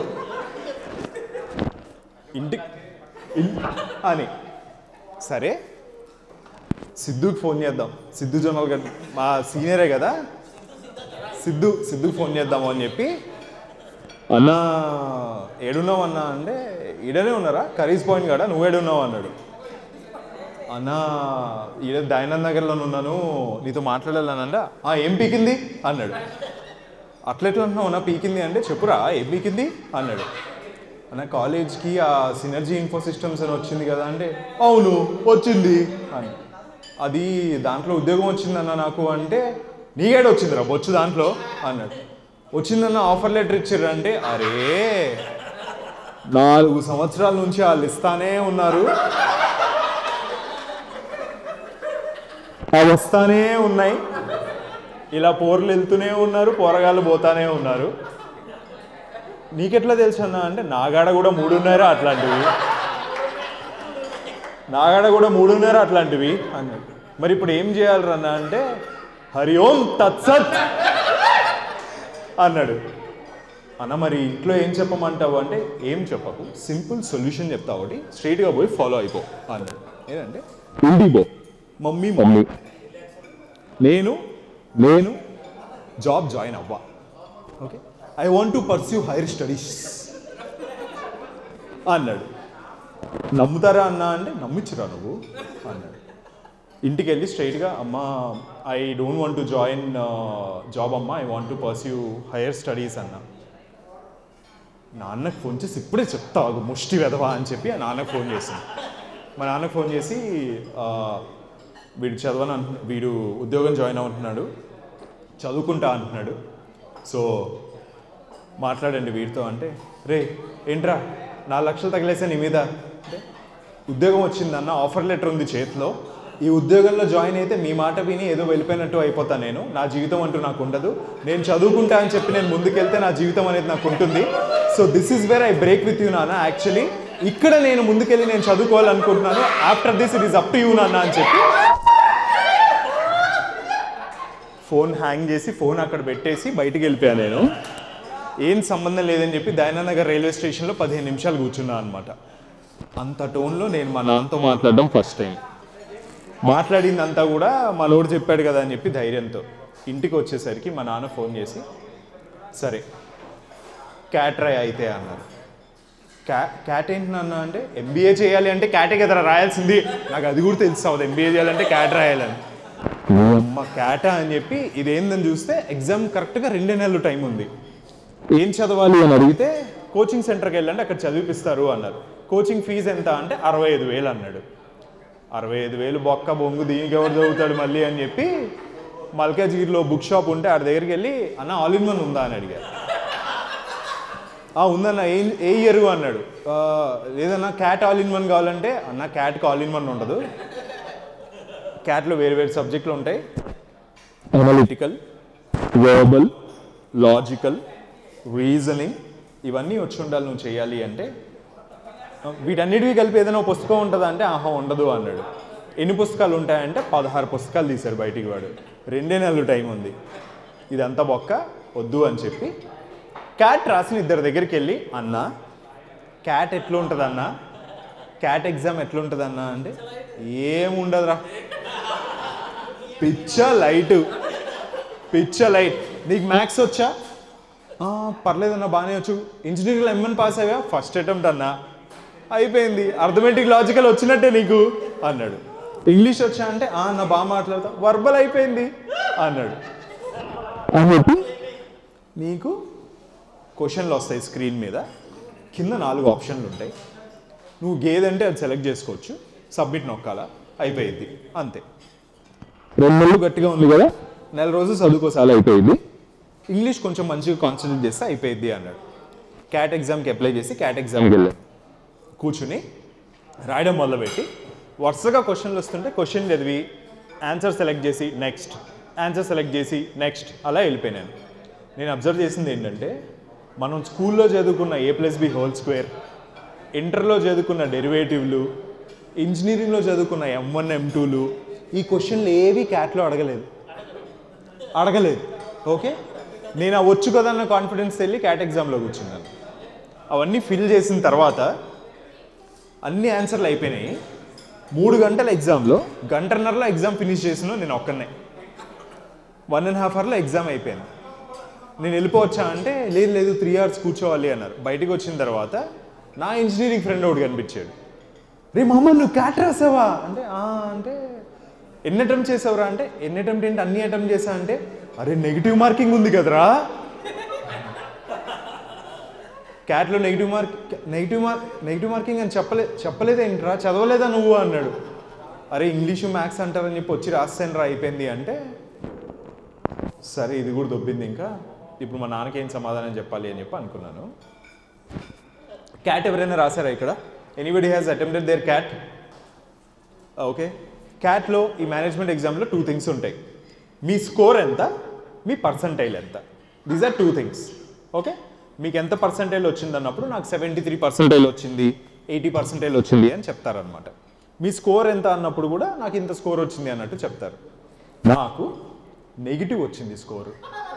ఇంటి ఇన్- అని సరే సిద్ధుకి ఫోన్ చేద్దాం సిద్ధు జోనల్ గారు మా సీనియరే కదా సిద్ధు సిద్ధుకి ఫోన్ చేద్దాము అని చెప్పి అన్నా ఏడున్నావు అన్నా అంటే ఈడనే ఉన్నారా కరీస్ పాయింట్ కాడ నువ్వు ఏడున్నావు అన్నాడు అన్నా ఈడ దయానంద్ నగర్లో ఉన్నాను నీతో మాట్లాడాలనంట "ఆ, ఏం పీకింది అన్నాడు అట్లెట్లా అంటున్నావు అన్నా పీకింది అంటే చెప్పురా ఏం పీకింది అన్నాడు అన్న కాలేజ్కి ఆ సినర్జీ ఇన్ఫో సిస్టమ్స్ అని వచ్చింది కదా అంటే అవును వచ్చింది అని అది దాంట్లో ఉద్యోగం వచ్చిందన్న నాకు అంటే నీకేడ వచ్చిందిరా బొచ్చు దాంట్లో అన్నాడు వచ్చిందన్న ఆఫర్ లెటర్ ఇచ్చారు అంటే అరే నాలుగు సంవత్సరాల నుంచి వాళ్ళు ఇస్తానే ఉన్నారు అవి వస్తానే ఉన్నాయి ఇలా పోర్లు వెళ్తూనే ఉన్నారు పోరగాళ్ళు పోతానే ఉన్నారు నీకెట్లా తెలుసు అన్న అంటే నాగాడ కూడా మూడున్నర అట్లాంటివి నాగాడ కూడా మూడున్నర అట్లాంటివి అన్నాడు మరి ఇప్పుడు ఏం చేయాలి అన్న అంటే హరి ఓం తత్సత్ అన్నాడు అన్న మరి ఇంట్లో ఏం చెప్పమంటావు అంటే ఏం చెప్పకు సింపుల్ సొల్యూషన్ చెప్తా ఒకటి స్ట్రైట్గా పోయి ఫాలో అయిపో అన్నాడు ఏంటంటే ఇంటికి పో మమ్మీ మమ్మీ నేను నేను జాబ్ జాయిన్ అవ్వా okay I want to pursue higher studies అన్నాడు నమ్ముతారా అన్నా అంటే నమ్మించురా నువ్వు అన్నాడు ఇంటికి వెళ్ళి స్ట్రైట్గా అమ్మ I don't want to join job అమ్మ I want to pursue higher studies అన్నా నాన్నకు ఫోన్ చేసి ఇప్పుడే చెప్తా ఆగు, ముష్టి వెదవా అని చెప్పి ఆ నాన్నకు ఫోన్ చేసింది మా నాన్నకు ఫోన్ చేసి ఆ, వీడు చదవని అంటు వీడు ఉద్యోగం జాయిన్ అవుతున్నాడు చదువుకుంటా అంటున్నాడు సో మాట్లాడండి వీడితో అంటే రే ఏంట్రా నాలుగు లక్షలు తగిలేసా నీ మీద అంటే ఉద్యోగం వచ్చిందన్న ఆఫర్ లెటర్ ఉంది చేతిలో ఈ ఉద్యోగంలో జాయిన్ అయితే మీ మాట విని ఏదో వెళ్ళిపోయినట్టు అయిపోతా నేను నా జీవితం అంటూ నాకు ఉండదు నేను చదువుకుంటా అని చెప్పి నేను ముందుకెళ్తే నా జీవితం అనేది నాకు ఉంటుంది so this is where I break with you నాన్న యాక్చువల్లీ ఇక్కడ నేను ముందుకెళ్ళి నేను చదువుకోవాలనుకుంటున్నాను after this it is up to you నాన్న అని చెప్పి ఫోన్ హ్యాంగ్ చేసి ఫోన్ అక్కడ పెట్టేసి బయటికి వెళ్ళిపోయాను నేను ఏం సంబంధం లేదని చెప్పి దయానంద్ నగర్ రైల్వే స్టేషన్లో పదిహేను నిమిషాలు కూర్చున్నా అనమాట అంత టోన్లో నేను మా నాన్నతో మాట్లాడడం ఫస్ట్ టైం మాట్లాడిందంతా కూడా మా లోడు చెప్పాడు కదా అని చెప్పి ధైర్యంతో ఇంటికి వచ్చేసరికి మా నాన్న ఫోన్ చేసి సరే క్యాట్రై అయితే అన్నారు క్యా క్యాట్ ఏంటి నాన్న అంటే ఎంబీఏ చేయాలి అంటే క్యాటే కదా రాయాల్సింది నాకు అది కూడా తెలుసు అవ్వదు ఎంబీఏ చేయాలంటే క్యాట్ రాయాలని అమ్మ క్యాటా అని చెప్పి ఇదేందని చూస్తే ఎగ్జామ్ కరెక్ట్గా రెండే నెలలు టైం ఉంది ఏం చదవాలి అని అడిగితే కోచింగ్ సెంటర్కి వెళ్ళండి అక్కడ చదివిపిస్తారు అన్నారు కోచింగ్ ఫీజు ఎంత అంటే అరవై ఐదు వేలు అన్నాడు అరవై ఐదు వేలు బొక్క బొంగు దీనికి ఎవరు చదువుతాడు మళ్ళీ అని చెప్పి మల్కాజ్గిరిలో బుక్ షాప్ ఉంటే ఆడ దగ్గరికి వెళ్ళి అన్న ఆల్ ఇన్ వన్ ఉందా అని అడిగారు "ఆ, ఉందన్న ఏ ఏ ఇయర్ అన్నాడు "ఆ, లేదన్నా క్యాట్ ఆల్ ఇన్ వన్ కావాలంటే అన్న క్యాట్కి ఆల్ ఇన్ వన్ ఉండదు క్యాట్లో వేరు వేరు సబ్జెక్టులు ఉంటాయి అనలిటికల్ వర్బల్ లాజికల్ రీజనింగ్ ఇవన్నీ వచ్చి ఉండాలి నువ్వు చేయాలి అంటే "ఆ, వీటన్నిటివి కలిపి ఏదైనా ఒక పుస్తకం ఉంటుందా అంటే ఆహా ఉండదు అన్నాడు ఎన్ని పుస్తకాలు ఉంటాయంటే పదహారు పుస్తకాలు తీశారు బయటికి వాడు రెండే నెలలు టైం ఉంది ఇదంతా బొక్క వద్దు అని చెప్పి క్యాట్ రాసిన ఇద్దరి దగ్గరికి వెళ్ళి అన్న క్యాట్ ఎట్లుంటుంది అన్న క్యాట్ ఎగ్జామ్ ఎట్లుంటుంది అన్న అంటే ఏముండదురా పిచ్చ లైట్ పిచ్చ లైట్ నీకు మ్యాథ్స్ వచ్చా "ఆ, పర్లేదన్నా బాగానే వచ్చు ఇంజనీరింగ్లో ఎంఎన్ పాస్ అయ్యా ఫస్ట్ అటెంప్ట్ అన్నా అయిపోయింది అర్థమెటిక్ లాజికల్ వచ్చినట్టే నీకు అన్నాడు ఇంగ్లీష్ వచ్చా అంటే "ఆ, అన్న బాగా మాట్లాడతా వర్బల్ అయిపోయింది అన్నాడు అని చెప్పి నీకు క్వశ్చన్లు వస్తాయి స్క్రీన్ మీద కింద నాలుగు ఆప్షన్లు ఉంటాయి నువ్వు గేదంటే అది సెలెక్ట్ చేసుకోవచ్చు సబ్మిట్ నొక్కాలా అయిపోయింది అంతే రెండు నెలలు గట్టిగా ఉంది కదా నెల రోజులు చదువుకో చాలా అయిపోయింది ఇంగ్లీష్ కొంచెం మంచిగా కాన్సన్ట్రేట్ చేస్తే అయిపోయింది అన్నాడు క్యాట్ ఎగ్జామ్కి అప్లై చేసి క్యాట్ ఎగ్జామ్ దానికి వెళ్ళాను కూర్చుని రాయడం మొదలుపెట్టి వరుసగా క్వశ్చన్లు వస్తుంటే క్వశ్చన్ చదివి ఆన్సర్ సెలెక్ట్ చేసి నెక్స్ట్ ఆన్సర్ సెలెక్ట్ చేసి నెక్స్ట్ అలా వెళ్ళిపోయినాను నేను అబ్జర్వ్ చేసింది ఏంటంటే మనం స్కూల్లో చదువుకున్న A plus B whole square ఇంటర్లో చదువుకున్న డెరివేటివ్లు ఇంజనీరింగ్లో చదువుకున్న ఎం వన్ ఎం టూలు ఈ క్వశ్చన్లు ఏవి క్యాట్లో అడగలేదు అడగలేదు ఓకే నేను ఆ వచ్చు కదా అన్న కాన్ఫిడెన్స్ వెళ్ళి క్యాట్ ఎగ్జామ్లో కూర్చున్నాను అవన్నీ ఫిల్ చేసిన తర్వాత అన్ని ఆన్సర్లు అయిపోయినాయి మూడు గంటల ఎగ్జామ్లో గంటన్నరలో ఎగ్జామ్ ఫినిష్ చేసిన నేను ఒక్కనే వన్ అండ్ హాఫ్ అవర్లో ఎగ్జామ్ అయిపోయింది నేను వెళ్ళిపోవచ్చా అంటే లేదు లేదు త్రీ అవర్స్ కూర్చోవాలి అన్నారు బయటికి వచ్చిన తర్వాత నా ఇంజనీరింగ్ ఫ్రెండ్ ఒకటి కనిపించాడు రే మామ నువ్వు క్యాట్ రాసావా అంటే "ఆ" అంటే ఎన్ని అటెంప్ట్ చేసావురా అంటే ఎన్ని అటెంప్ట్ ఏంటి అన్ని అటెంప్ట్ చేసా అంటే అరే నెగిటివ్ మార్కింగ్ ఉంది కదరా క్యాట్లో negative mark negative mark negative marking అని చెప్పలే చెప్పలేదేంట్రా చదవలేదా నువ్వు అన్నాడు అరే ఇంగ్లీషు మ్యాథ్స్ అంటారని చెప్పి వచ్చి రాస్తాను రా అయిపోయింది అంటే సరే ఇది కూడా దొబ్బింది ఇంకా ఇప్పుడు మా నాన్నకి ఏం సమాధానం చెప్పాలి అని చెప్పి అనుకున్నాను క్యాట్ ఎవరైనా రాశారా ఇక్కడ anybody has attempted there CAT okay క్యాట్లో ఈ మేనేజ్మెంట్ ఎగ్జామ్లో టూ థింగ్స్ ఉంటాయి మీ స్కోర్ ఎంత మీ పర్సంటైల్ ఎంత these are two things okay మీకు ఎంత పర్సంటైల్ వచ్చింది అన్నప్పుడు నాకు సెవెంటీ త్రీ పర్సెంటైల్ వచ్చింది ఎయిటీ పర్సెంటైల్ వచ్చింది అని చెప్తారనమాట మీ స్కోర్ ఎంత అన్నప్పుడు కూడా నాకు ఇంత స్కోర్ వచ్చింది అన్నట్టు చెప్తారు నాకు నెగిటివ్ వచ్చింది స్కోరు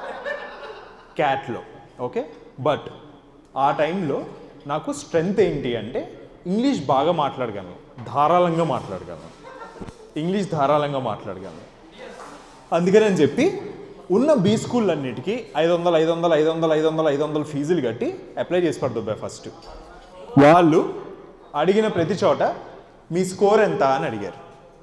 క్యాట్లో ఓకే బట్ ఆ టైంలో నాకు స్ట్రెంగ్త్ ఏంటి అంటే ఇంగ్లీష్ బాగా మాట్లాడగలను ధారాళంగా మాట్లాడగలను ఇంగ్లీష్ ధారాళంగా మాట్లాడగలను అందుకని చెప్పి ఉన్న బీ స్కూల్ అన్నిటికీ ఐదు వందలు ఐదు వందలు ఐదు వందలు ఐదు వందలు ఐదు వందలు ఫీజులు కట్టి అప్లై చేసి పడుతుంది ఫస్ట్ వాళ్ళు అడిగిన ప్రతి చోట మీ స్కోర్ ఎంత అని అడిగారు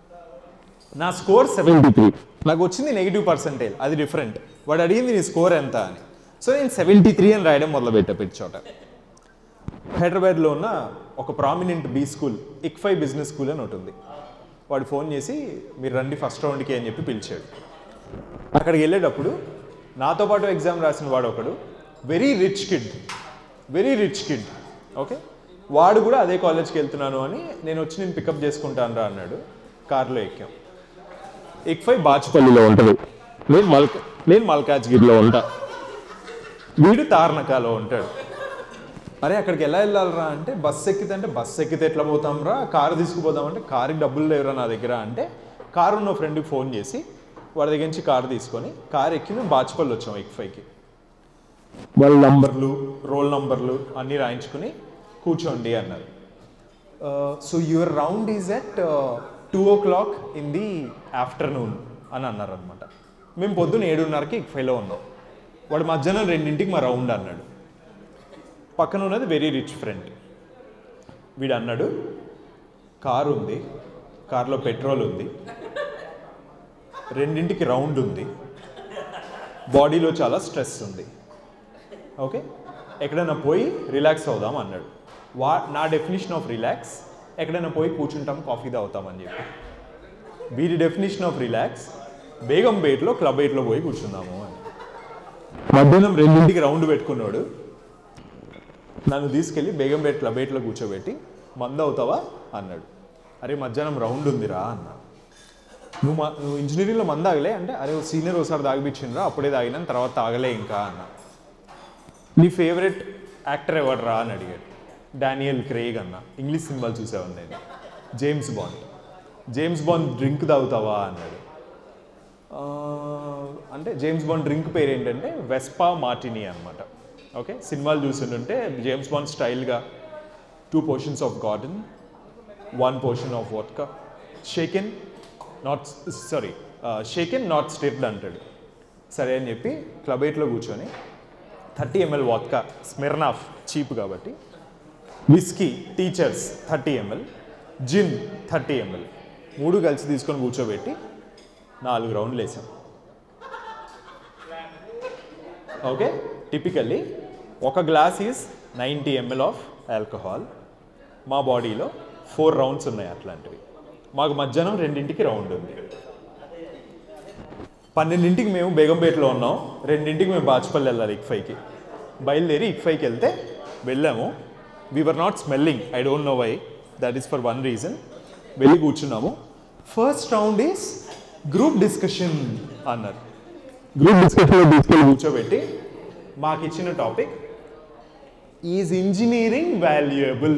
నా స్కోర్ సెవెన్ సెవెంటీ త్రీ నాకు వచ్చింది నెగిటివ్ పర్సంటేజ్ అది డిఫరెంట్ వాడు అడిగింది నీ స్కోర్ ఎంత అని సో నేను సెవెంటీ త్రీ అని రాయడం మొదలుపెట్టా ప్రతి చోట హైదరాబాద్లో ఉన్న ఒక prominent B school ICFAI business school అని ఒకటి ఉంది వాడు ఫోన్ చేసి మీరు రండి ఫస్ట్ రౌండ్కి అని చెప్పి పిలిచాడు అక్కడికి వెళ్ళేటప్పుడు నాతో పాటు ఎగ్జామ్ రాసిన వాడు ఒకడు very rich kid very rich kid okay వాడు కూడా అదే కాలేజ్కి వెళ్తున్నాను అని నేను వచ్చి నేను పికప్ చేసుకుంటాను రా అన్నాడు కార్లో ఎక్కాం ఇక్ఫై బాచ్ పల్లిలో ఉంటుంది నేను మల్క నేను మల్కాజ్గిరిలో ఉంటా వీడు వీడు తార్నకాలో ఉంటాడు అరే అక్కడికి ఎలా వెళ్ళాలరా అంటే బస్సు ఎక్కితే అంటే బస్సు ఎక్కితే ఎట్లా పోతాం రా కారు తీసుకుపోదాం అంటే కారుకి డబ్బులు లేవురా నా దగ్గర అంటే కారు ఉన్న ఫ్రెండ్కి ఫోన్ చేసి వాడి దగ్గర నుంచి కారు తీసుకొని కారు ఎక్కి మేము బాచ్పల్లి వచ్చాం ఎక్ఫైకి వాళ్ళ నంబర్ నంబర్లు రోల్ నంబర్లు అన్నీ రాయించుకుని కూర్చోండి అన్నారు so your round is at two o'clock in the afternoon అని అన్నారు అనమాట మేము పొద్దున్న ఏడున్నరకి ఫైలో ఉన్నాం వాడు మధ్యాహ్నం రెండింటికి మా రౌండ్ అన్నాడు పక్కన ఉన్నది వెరీ రిచ్ ఫ్రెండ్ వీడు అన్నాడు కారు ఉంది కార్లో పెట్రోల్ ఉంది రెండింటికి రౌండ్ ఉంది బాడీలో చాలా స్ట్రెస్ ఉంది ఓకే ఎక్కడైనా పోయి రిలాక్స్ అవుదాం అన్నాడు వా నా డెఫినేషన్ ఆఫ్ రిలాక్స్ ఎక్కడైనా పోయి కూర్చుంటాం కాఫీ తాగుతామని చెప్పి వీరి డెఫినేషన్ ఆఫ్ రిలాక్స్ బేగంపేటలో క్లబ్ ఎయిట్లో పోయి కూర్చుందాము అని మధ్యాహ్నం రెండింటికి రౌండ్ పెట్టుకున్నాడు నన్ను తీసుకెళ్ళి బేగంపేట క్లబ్ ఎయిట్లో కూర్చోబెట్టి మంద అవుతావా అన్నాడు అరే మధ్యాహ్నం రౌండ్ ఉందిరా అన్నా నువ్వు మా నువ్వు ఇంజనీరింగ్లో మంద ఆగలే అంటే అరే ఓ సీనియర్ ఒకసారి తాగిపించిండ్రా అప్పుడే తాగినాను తర్వాత తాగలే ఇంకా అన్నా నీ ఫేవరెట్ యాక్టర్ ఎవడరా అని అడిగాడు డానియల్ క్రేగ్ అన్న ఇంగ్లీష్ సినిమాలు చూసేవాడిని నేను James Bond James Bond drink తాగుతావా అన్నాడు ఆ, అంటే జేమ్స్ బాండ్ డ్రింక్ పేరు ఏంటంటే వెస్పా మార్టినీ అనమాట ఓకే సినిమాలు చూస్తుంటే జేమ్స్ బాండ్ స్టైల్గా two portions of Gordon one portion of vodka shaken not sorry shaken not stirred అంటాడు సరే అని చెప్పి క్లబ్ ఎయిట్లో కూర్చొని thirty ML vodka Smirnoff cheap కాబట్టి whisky Teacher's thirty ML gin thirty ML మూడు కలిసి తీసుకొని కూర్చోబెట్టి నాలుగు రౌండ్లు వేసాం ఓకే టిపికల్లీ ఒక glass is ninety ML of alcohol మా బాడీలో ఫోర్ రౌండ్స్ ఉన్నాయి అట్లాంటివి మాకు మధ్యాహ్నం రెండింటికి రౌండ్ ఉంది పన్నెండింటికి మేము బేగంపేటలో ఉన్నాం రెండింటికి మేము బాచుపల్లి వెళ్ళాలి ఇక్ఫైకి బయలుదేరి ఇక్ఫైకి వెళ్తే వెళ్ళాము were not smelling I don't know why that is for one reason వెళ్ళి కూర్చున్నాము first round is group discussion అన్నారు గ్రూప్ డిస్కషన్లో తీసుకెళ్ళి కూర్చోబెట్టి మాకు ఇచ్చిన topic is engineering valuable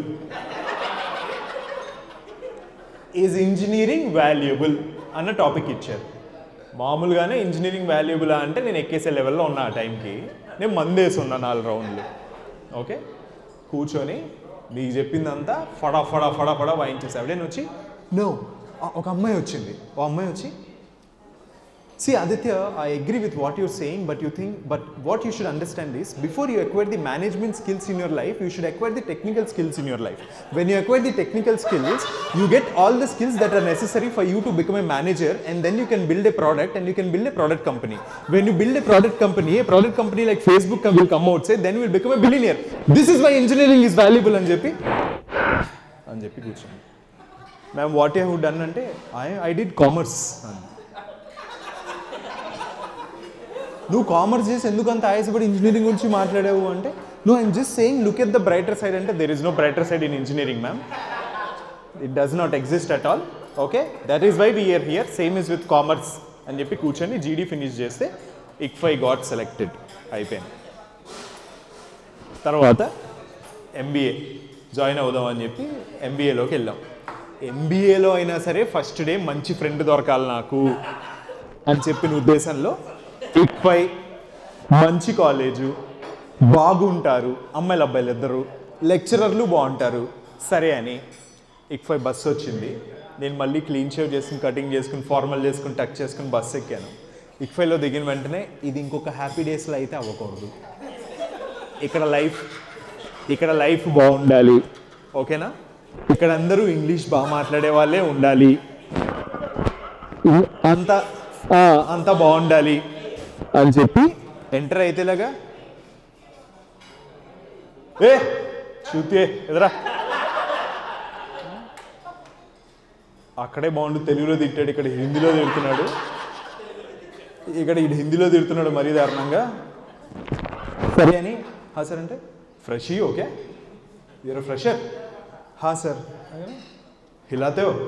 is engineering valuable అన్న టాపిక్ ఇచ్చారు మామూలుగానే ఇంజనీరింగ్ వాల్యుబుల్ అంటే నేను ఎక్కేసే లెవెల్లో ఉన్నా ఆ టైంకి నేను మందేసి ఉన్నా నాలుగు రౌండ్లు ఓకే కూర్చొని నీకు చెప్పిందంతా ఫడా ఫడా ఫడా ఫడా వాయించేసి ఆవిడ వచ్చి నో ఒక అమ్మాయి వచ్చింది ఓ అమ్మాయి వచ్చి See, Aditya, I agree with what you're saying, but you think, but what you should understand is before you acquire the management skills in your life, you should acquire the technical skills in your life. When you acquire the technical skills, you get all the skills that are necessary for you to become a manager, and then you can build a product and you can build a product company. When you build a product company, a product company like Facebook will come out, say, then you will become a billionaire. This is why engineering is valuable అని చెప్పి అని చెప్పి కూర్చోండి ma'am what you have done అంటే ఐ ఐ డిడ్ కామర్స్ అని నువ్వు కామర్స్ చేసి ఎందుకు అంత ఆయాసపడి ఇంజనీరింగ్ గురించి మాట్లాడావు అంటే నువ్వు I'm just saying look at the brighter side అంటే there is no brighter side in engineering ma'am it does not exist at all okay that is why we're here same is with commerce అని చెప్పి కూర్చొని జీడీ ఫినిష్ చేస్తే ఇక్ఫై గాట్ సెలెక్టెడ్ అయిపోయింది తర్వాత ఎంబీఏ జాయిన్ అవుదాం అని చెప్పి ఎంబీఏలోకి వెళ్ళాం ఎంబీఏలో అయినా సరే ఫస్ట్ డే మంచి ఫ్రెండ్ దొరకాలి నాకు అని చెప్పిన ఉద్దేశంలో ఇక్ఫై మంచి కాలేజు బాగుంటారు అమ్మాయిలు అబ్బాయిలు ఇద్దరు లెక్చరర్లు బాగుంటారు సరే అని ఇక్ఫై బస్సు వచ్చింది నేను మళ్ళీ క్లీన్ షేవ్ చేసుకుని కటింగ్ చేసుకుని ఫార్మల్ చేసుకుని టచ్ చేసుకుని బస్సు ఎక్కాను ఇక్ఫైలో దిగిన వెంటనే ఇది ఇంకొక హ్యాపీ డేస్లో అయితే అవ్వకూడదు ఇక్కడ లైఫ్ ఇక్కడ లైఫ్ బాగుండాలి ఓకేనా ఇక్కడ అందరూ ఇంగ్లీష్ బాగా మాట్లాడే వాళ్ళే ఉండాలి అంత ఆ, అంతా బాగుండాలి అని చెప్పి ఎంటర్ అయితేలాగా ఏ చూతే ఎదురా అక్కడే బాగుండు తెలుగులో తిట్టాడు ఇక్కడ హిందీలో తిడుతున్నాడు ఇక్కడ ఇటు హిందీలో తిడుతున్నాడు మరీ దారుణంగా సరే అని హా సార్ అంటే ఫ్రెష్ ही ఓకే యూర్ ఫ్రెషర్ హా సార్ హిలాతే హో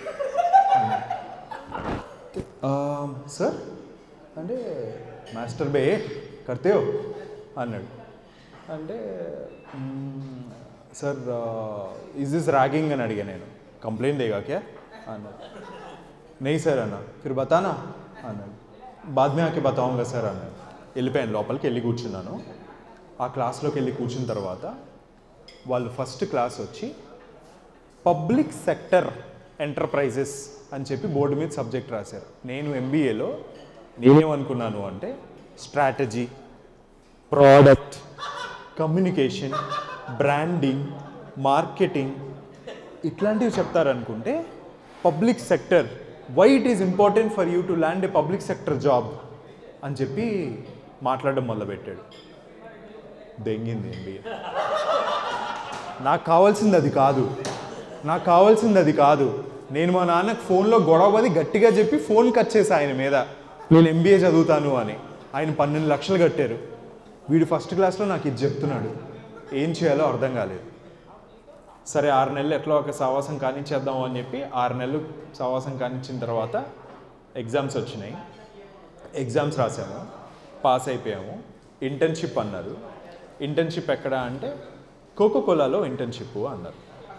సార్ అంటే మాస్టర్ బే కర్తే హో అన్నాడు అంటే "hmm, sir is this ragging అని అడిగా నేను కంప్లైంట్ దేగా క్యా అన్నాడు नहीं सर అన్న ఫిర్ బతానా అన్నాడు బాద్ మే ఆకే బతాਉਂగా సార్ అన్నాడు వెళ్ళిపోయాను లోపలికి వెళ్ళి కూర్చున్నాను ఆ క్లాస్లోకి వెళ్ళి కూర్చున్న తర్వాత వాళ్ళు ఫస్ట్ క్లాస్ వచ్చి పబ్లిక్ సెక్టర్ ఎంటర్ప్రైజెస్ అని చెప్పి బోర్డు మీద సబ్జెక్ట్ రాశారు నేను ఎంబీఏలో నేనేమనుకున్నాను అంటే strategy product communication branding marketing ఇట్లాంటివి చెప్తారనుకుంటే public sector why it is important for you to land a public sector job అని చెప్పి మాట్లాడడం మొదలుపెట్టాడు దెంగింది ఎంబీఏ నాకు కావాల్సింది అది కాదు నాకు కావాల్సింది అది కాదు నేను మా నాన్నకు ఫోన్లో గొడవది గట్టిగా చెప్పి ఫోన్ కట్ చేసి ఆయన మీద నేను ఎంబీఏ చదువుతాను అని ఆయన పన్నెండు లక్షలు కట్టారు వీడు ఫస్ట్ క్లాస్లో నాకు ఇది చెప్తున్నాడు ఏం చేయాలో అర్థం కాలేదు సరే ఆరు నెలలు ఎట్లా ఒక సవాసం కానిచ్చేద్దాం అని చెప్పి ఆరు నెలలు సవాసం కానిచ్చిన తర్వాత ఎగ్జామ్స్ వచ్చినాయి ఎగ్జామ్స్ రాసాము పాస్ అయిపోయాము ఇంటర్న్షిప్ అన్నారు ఇంటర్న్షిప్ ఎక్కడ అంటే కోకో కోలాలో ఇంటర్న్షిప్ అన్నారు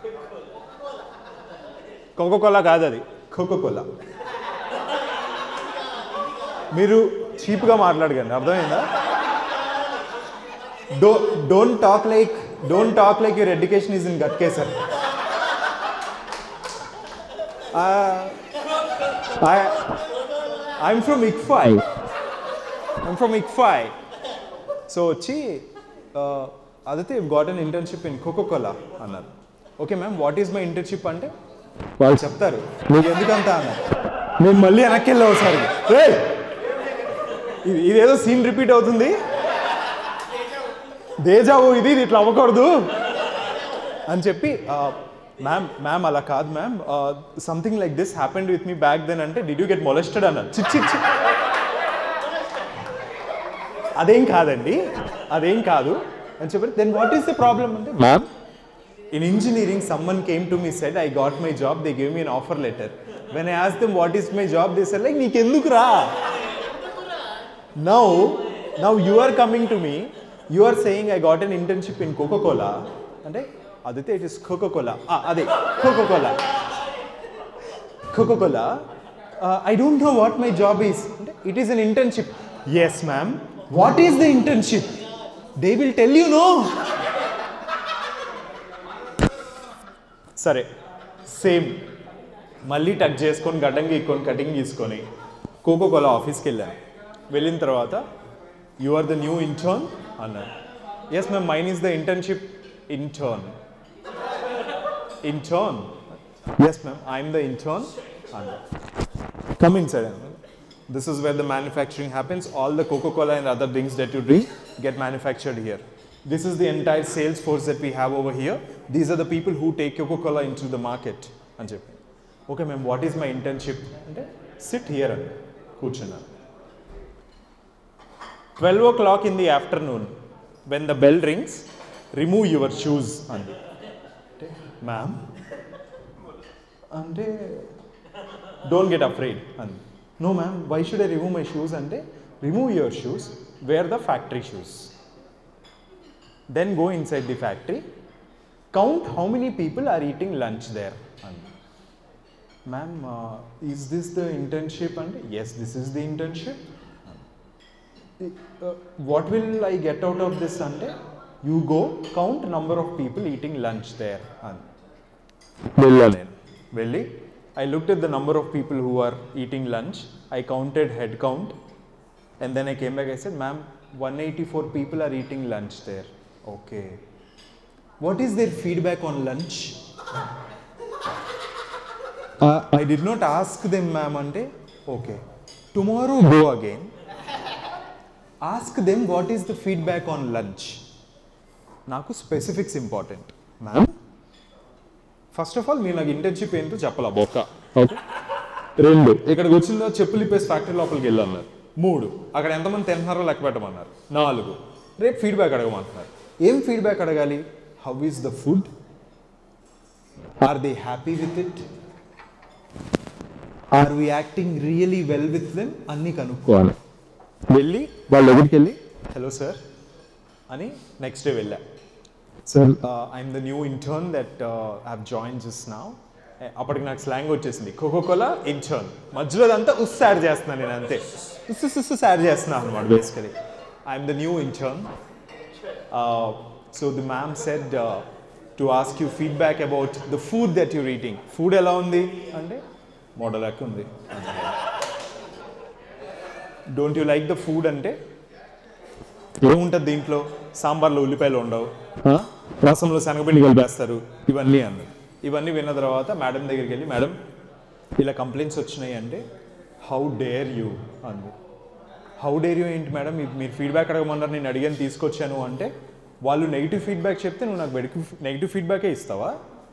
కోకో కోలా కాదు అది కోకో కోలా మీరు చీప్గా మాట్లాడకండి అర్థమైందా do don't talk like don't talk like your education is in గట్కే sir I'm from ICFAI I'm from ICFAI so వచ్చి అదితే got an internship in Coca Cola అన్నారు okay ma'am what is my internship అంటే వాళ్ళు చెప్తారు నీకు ఎందుకంత అన్నారు నేను మళ్ళీ వెనక్కి వెళ్ళా ఒకసారి "ఏయ్! ఇది ఇదేదో సీన్ రిపీట్ అవుతుంది దేజావు ఇది ఇది ఇట్లా అవ్వకూడదు అని చెప్పి మ్యామ్ మ్యామ్ అలా కాదు ma'am something like this happened with me back then అంటే డిడ్ యూ గెట్ మొలెస్టెడ్ అన్నారు చి చి చి. అదేం కాదండి అదేం కాదు అని చెప్పి then what is the problem అంటే ma'am In engineering, someone came to me said, I got my job. They gave me an offer letter. When I asked them what is my job, they said like, నీకెందుకు రా Now, now you are coming to me. You are saying I got an internship in Coca-Cola. అంటే అదితే ఇట్ ఇస్ కోకోకోలా అదే Coca Cola Coca Cola I don't know what my job is అంటే it is an internship yes ma'am what is the internship they will tell you no సరే సేమ్ మళ్ళీ టక్ చేసుకొని గడ్డం గీక్కొని కటింగ్ తీసుకొని కోకో కోలా ఆఫీస్కి వెళ్ళాను వెళ్ళిన తర్వాత you are the new intern అన్నారు yes ma'am mine is the internship intern intern yes ma'am I'm the intern అన్నారు come inside this is where the manufacturing happens all the coca-cola and other drinks that you drink get manufactured here this is the entire sales force that we have over here these are the people who take coca-cola into the market అని చెప్పి okay ma'am what is my internship అంటే సిట్ హియర్ అని కూర్చున్నాను twelve o'clock in the afternoon when the bell rings remove your shoes అంది అంటే మ్యామ్ అంటే డోంట్ గెట్ అఫ్రైడ్ అంది no ma'am why should I remove my shoes అంటే remove your shoes wear the factory shoes then go inside the factory count how many people are eating lunch there అంది ma'am is this the internship అంటే yes this is the internship what will I get out of this అంటే you go count number of people eating lunch there అని వెళ్ళాను నేను వెళ్ళి I looked at the number of people who are eating lunch I counted head count and then I came back I said ma'am one eighty four people are eating lunch there okay what is their feedback on lunch I did not ask them ma'am అంటే okay tomorrow go again ask them what is the feedback on lunch నాకు specifics important ma'am first of all మీరు నాకు ఇంటర్న్షిప్ ఏంటో చెప్పాల బొక్క ఓకే రెండు ఇక్కడికి వచ్చిందో చెప్పులు ఇప్పేసి ఫ్యాక్టరీ లోపలికి వెళ్ళన్నారు మూడు అక్కడ ఎంతమంది తింటున్నారో లెక్క పెట్టమన్నారు నాలుగు రేపు ఫీడ్బ్యాక్ అడగమంటున్నారు ఏం ఫీడ్బ్యాక్ అడగాలి how is the food are they happy with it are we acting really well with them అన్నీ కనుక్కో కోవాలి వెళ్ళి వాళ్ళ దగ్గరికి వెళ్ళి హలో సార్ అని నెక్స్ట్ డే వెళ్ళా sir I'm the new intern that have join just now అప్పటికి నాకు స్లాంగ్ వచ్చేసింది కోకోకోలా ఇంటర్న్ మధ్యలో అదంతా ఉస్ యాడ్ చేస్తున్నాను నేను అంతే ఉస్ ఉస్ ఉస్ యాడ్ చేస్తున్నాను అనమాట basically I'm the new intern so the ma'am said to ask you feedback about the food that you're eating food ఎలా ఉంది అంటే మోడల్ లెక్క ఉంది don't you like the food అంటే ఏముంటుంది దీంట్లో సాంబార్లో ఉల్లిపాయలు ఉండవు రసంలో శనగపిండి కలిపేస్తారు ఇవన్నీ అన్నారు ఇవన్నీ విన్న తర్వాత మేడం దగ్గరికి వెళ్ళి మేడం ఇలా కంప్లైంట్స్ వచ్చినాయి అంటే హౌ డేర్ యూ అంది హౌ డేర్ యూ ఏంటి మేడం మీ- మీరు ఫీడ్బ్యాక్ అడగమన్నారు నేను అడిగాను తీసుకొచ్చాను అంటే వాళ్ళు నెగిటివ్ ఫీడ్బ్యాక్ చెప్తే నువ్వు నాకు నెగిటివ్ ఫీడ్బ్యాకే ఇస్తావా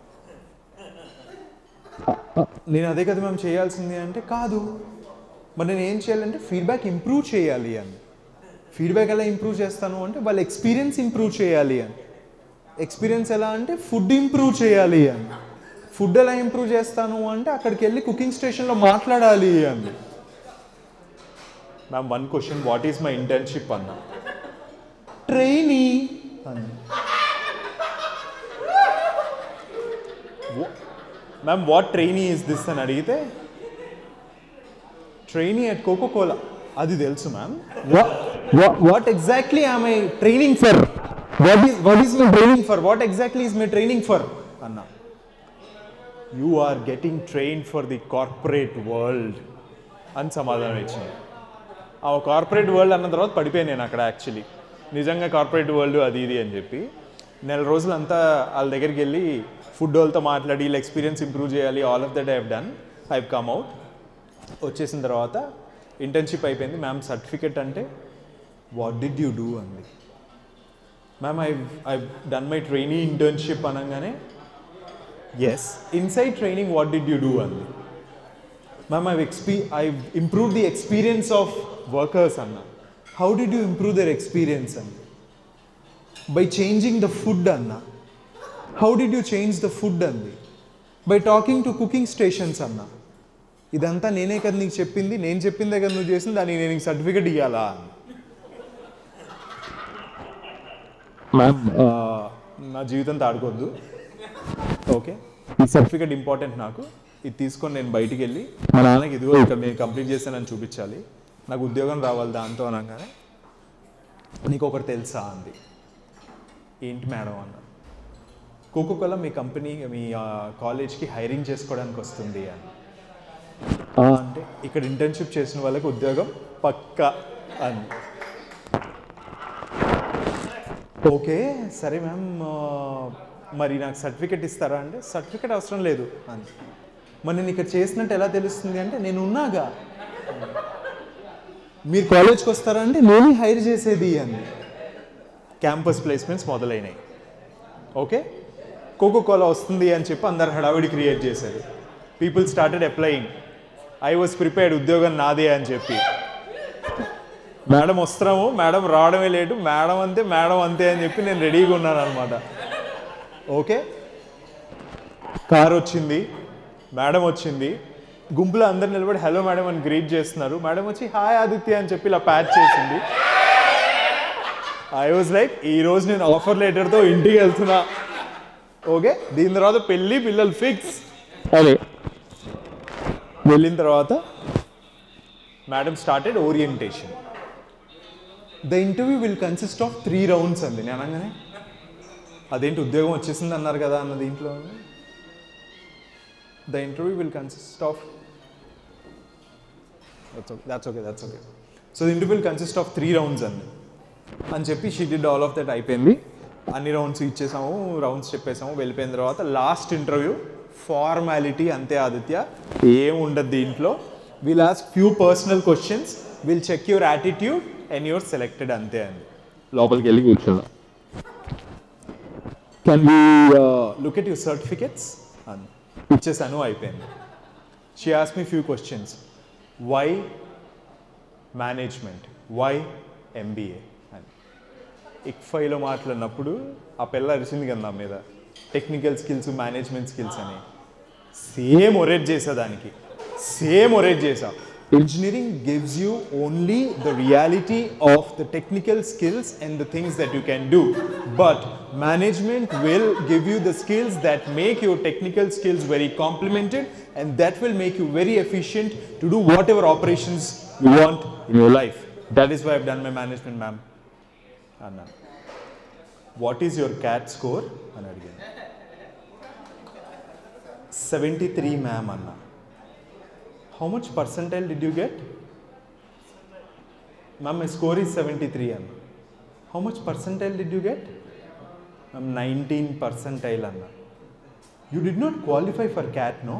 నేను అదే కదా మేము చేయాల్సింది అంటే కాదు మరి నేను ఏం చేయాలంటే ఫీడ్బ్యాక్ ఇంప్రూవ్ చేయాలి అని ఫీడ్బ్యాక్ ఎలా ఇంప్రూవ్ చేస్తాను అంటే వాళ్ళ ఎక్స్పీరియన్స్ ఇంప్రూవ్ చేయాలి అని ఎక్స్పీరియన్స్ ఎలా అంటే ఫుడ్ ఇంప్రూవ్ చేయాలి అని ఫుడ్ ఎలా ఇంప్రూవ్ చేస్తాను అంటే అక్కడికి వెళ్ళి కుకింగ్ స్టేషన్లో మాట్లాడాలి అని ma'am one question what is my internship అన్న ట్రైనీ అని ma'am what trainee is this అని అడిగితే ట్రైనీ అట్ కోకో కోలా అది తెలుసు మ్యామ్ వాట్ ఎగ్జాక్ట్లీ ఆమె training for what is what is my training for what exactly is my training for అన్న you are getting train for the corporate world అని సమాధానం ఇచ్చింది ఆ కార్పొరేట్ వరల్డ్ అన్న తర్వాత పడిపోయాను నేను అక్కడ యాక్చువల్లీ నిజంగా కార్పొరేట్ వరల్డ్ అది ఇది అని చెప్పి నెల రోజులంతా వాళ్ళ దగ్గరికి వెళ్ళి ఫుడ్ వాళ్ళతో మాట్లాడి వీళ్ళ ఎక్స్పీరియన్స్ ఇంప్రూవ్ చేయాలి all of that I done I come out వచ్చేసిన తర్వాత ఇంటర్న్షిప్ అయిపోయింది మ్యామ్ సర్టిఫికెట్ అంటే వాట్ డిడ్ యూ డూ అంది ma'am I I done my trainee internship అనగానే yes inside training what did you do అంది ma'am I expe I improve the experience of workers అన్న how did you improve their experience అంది బై చేంజింగ్ ద ఫుడ్ అన్న how did you change the food అంది by talking to cooking stations అన్న ఇదంతా నేనే కదా నీకు చెప్పింది నేను చెప్పిందే కదా నువ్వు చేసింది దానికి నేను నీకు సర్టిఫికెట్ ఇవ్వాలా అని. మ్యామ్ ఆ, నా జీవితంతో ఆడుకోవద్దు ఓకే ఈ సర్టిఫికెట్ ఇంపార్టెంట్ నాకు ఇది తీసుకొని నేను బయటికి వెళ్ళి మా నాన్నకి ఇదిగో ఇక్కడ నేను కంప్లీట్ చేశానని చూపించాలి నాకు ఉద్యోగం రావాలి దాంతో అనగానే నీకు ఒకటి తెలుసా అంది ఏంటి మేడం అన్న కోకోకోలా మీ కంపెనీ మీ కాలేజ్కి హైరింగ్ చేసుకోవడానికి వస్తుంది అని అంటే ఇక్కడ ఇంటర్న్షిప్ చేసిన వాళ్ళకి ఉద్యోగం పక్కా అని ఓకే సరే మ్యామ్ ఆ, మరి నాకు సర్టిఫికెట్ ఇస్తారా అంటే సర్టిఫికెట్ అవసరం లేదు అని మరి నేను ఇక్కడ చేసినట్టు ఎలా తెలుస్తుంది అంటే నేను ఉన్నాగా మీరు కాలేజ్కి వస్తారా అంటే నేనే హైర్ చేసేది అని క్యాంపస్ ప్లేస్మెంట్స్ మొదలైనాయి ఓకే కోకో కోలా వస్తుంది అని చెప్పి అందరు హడావిడి క్రియేట్ చేశారు people started applying I was prepared ఉద్యోగం నాదే అని చెప్పి మేడం వస్తున్నాము మేడం రావడమే లేటు మేడం అంతే మేడం అంతే అని చెప్పి నేను రెడీగా ఉన్నాను అనమాట ఓకే కార్ వచ్చింది మేడం వచ్చింది గుంపులో అందరు నిలబడి హలో మేడం అని గ్రీట్ చేస్తున్నారు మేడం వచ్చి హాయ్ ఆదిత్య అని చెప్పి ఇలా ప్యాచ్ చేసింది ఐ వాజ్ లైక్ ఈ రోజు నేను ఆఫర్ లెటర్తో ఇంటికి వెళ్తున్నా ఓకే దీని తర్వాత పెళ్ళి పిల్లలు ఫిక్స్ అదే వెళ్ళిన తర్వాత madam started orientation the interview will consist of three rounds అంది నేను అనగానే అదేంటి ఉద్యోగం వచ్చేసింది అన్నారు కదా అన్న దీంట్లో the interview will consist of that's okay that's okay so the interview will consist of three rounds అంది అని చెప్పి she did all of that అయిపోయింది అన్ని రౌండ్స్ ఇచ్చేసాము రౌండ్స్ చెప్పేసాము వెళ్ళిపోయిన తర్వాత లాస్ట్ ఇంటర్వ్యూ ఫార్మాలిటీ అంతే ఆదిత్య ఏం ఉండదు దీంట్లో will ask few personal questions will check your attitude and your selected అంతే అండి లోపలికి వెళ్ళి కూర్చున్నా can be look at your certificates అని ఇచ్చేసాను అయిపోయింది she as me few questions why management why MBA అని ఇక్ఫైలో మాట్లాడినప్పుడు ఆ పిల్ల అరిచింది కదా నా మీద టెక్నికల్ స్కిల్స్ మేనేజ్మెంట్ స్కిల్స్ అని సేమ్ ఒరేట్ చేసా దానికి సేమ్ ఒరేట్ చేసా engineering gives you only the reality of the technical skills and the things that you can do but management will give you the skills that make your technical skills very complemented and that will make you very efficient to do whatever operations you want in your life that is why uh done my management ma'am అన్నాను what is your CAT score అని అడిగాను సెవెంటీ త్రీ మ్యామ్ అన్న how much percentile did you get ma'am my score is seventy three అన్న how much percentile did you get ma'am nineteen percentile అన్న you did not qualify for CAT no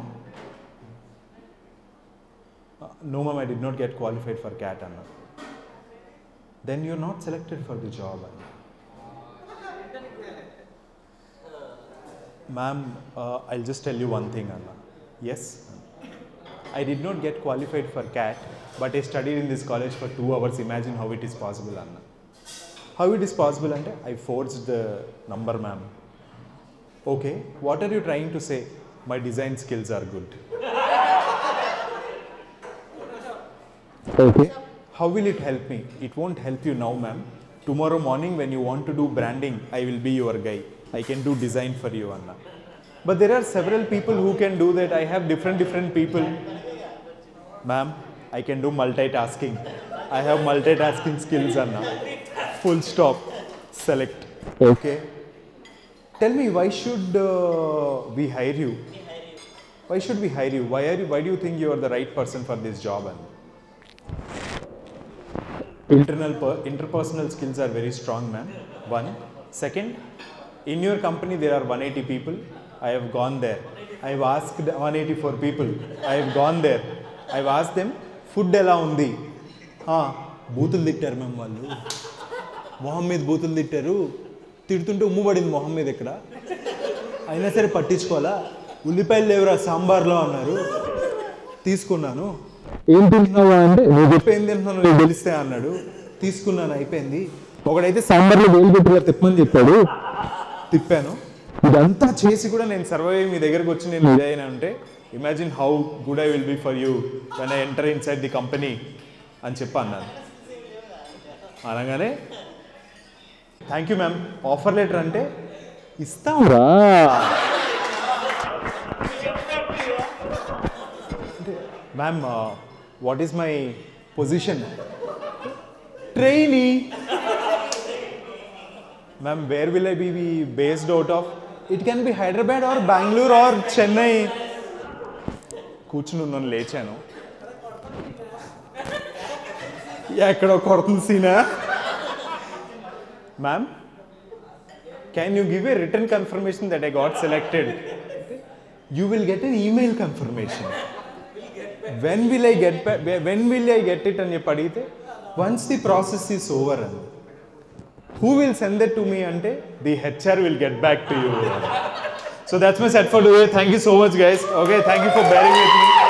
no ma'am I did not get qualified for CAT అన్న then you're not selected for the job. Ma'am, uh, I'll just tell you one thing, Anna. Yes, I did not get qualified for CAT, but I studied in this college for two hours. Imagine how it is possible, Anna. How it is possible, Ante? I forged the number, ma'am. Okay, what are you trying to say? My design skills are good. Okay How will it help me? It won't help you now, ma'am. Tomorrow morning, when you want to do branding, I will be your guy. I can do design for you, Anna. But there are several people who can do that. I have different different people. Ma'am, I can do multitasking. I have multitasking skills, Anna. Full stop. Select. Okay. Tell me, why should uh, we hire you? Why should we hire you? Why are you? Why do you think you are the right person for this job, Anna? internal per, interpersonal skills are very strong ma'am one second in your company there are 180 people i have gone there i have asked 184 people i have gone there i have asked them food ఎలా ఉంది "ఆ, బూతులు తిట్టారు మేము వాళ్ళు మొహం మీద బూతులు తిట్టారు తిడుతుంటే ఉమ్ము పడింది మొహం మీద ఇక్కడ అయినా సరే పట్టించుకోవాలా ఉల్లిపాయలు లేవురా సాంబార్లో అన్నారు తీసుకున్నాను ఏం తింటున్నావా అంటే నువ్వు చెప్పి చెప్పి ఏం తింటున్నాను నీకు తెలిస్తే అన్నాడు తీసుకున్నాను అయిపోయింది ఒకడైతే సాంబార్లో వేలు పెట్టుగా తిప్పమని చెప్పాడు తిప్పాను ఇదంతా చేసి కూడా నేను సర్వైవ్ మీ దగ్గరకు వచ్చి నేను ఇదైనా అంటే imagine how good I will be for you when I enter inside the company అని చెప్పి అన్నాను అనగానే thank you ma'am offer letter అంటే ఇస్తాం రా ma'am what is my position trainee ma'am where will I be be based out of it can be Hyderabad or Bengaluru or Chennai కూర్చుని ఉన్నాను లేచాను ఎక్కడో కొడుతుంది సీనా ma'am can you give a return confirmation that I got selected you will get an email confirmation when will I get when will I get it అని చెప్పి అడిగితే once the process is over అని who will send that to me అంటే the HR will get back to you so that's my set for to thank you so much guys okay thank you for bearing with me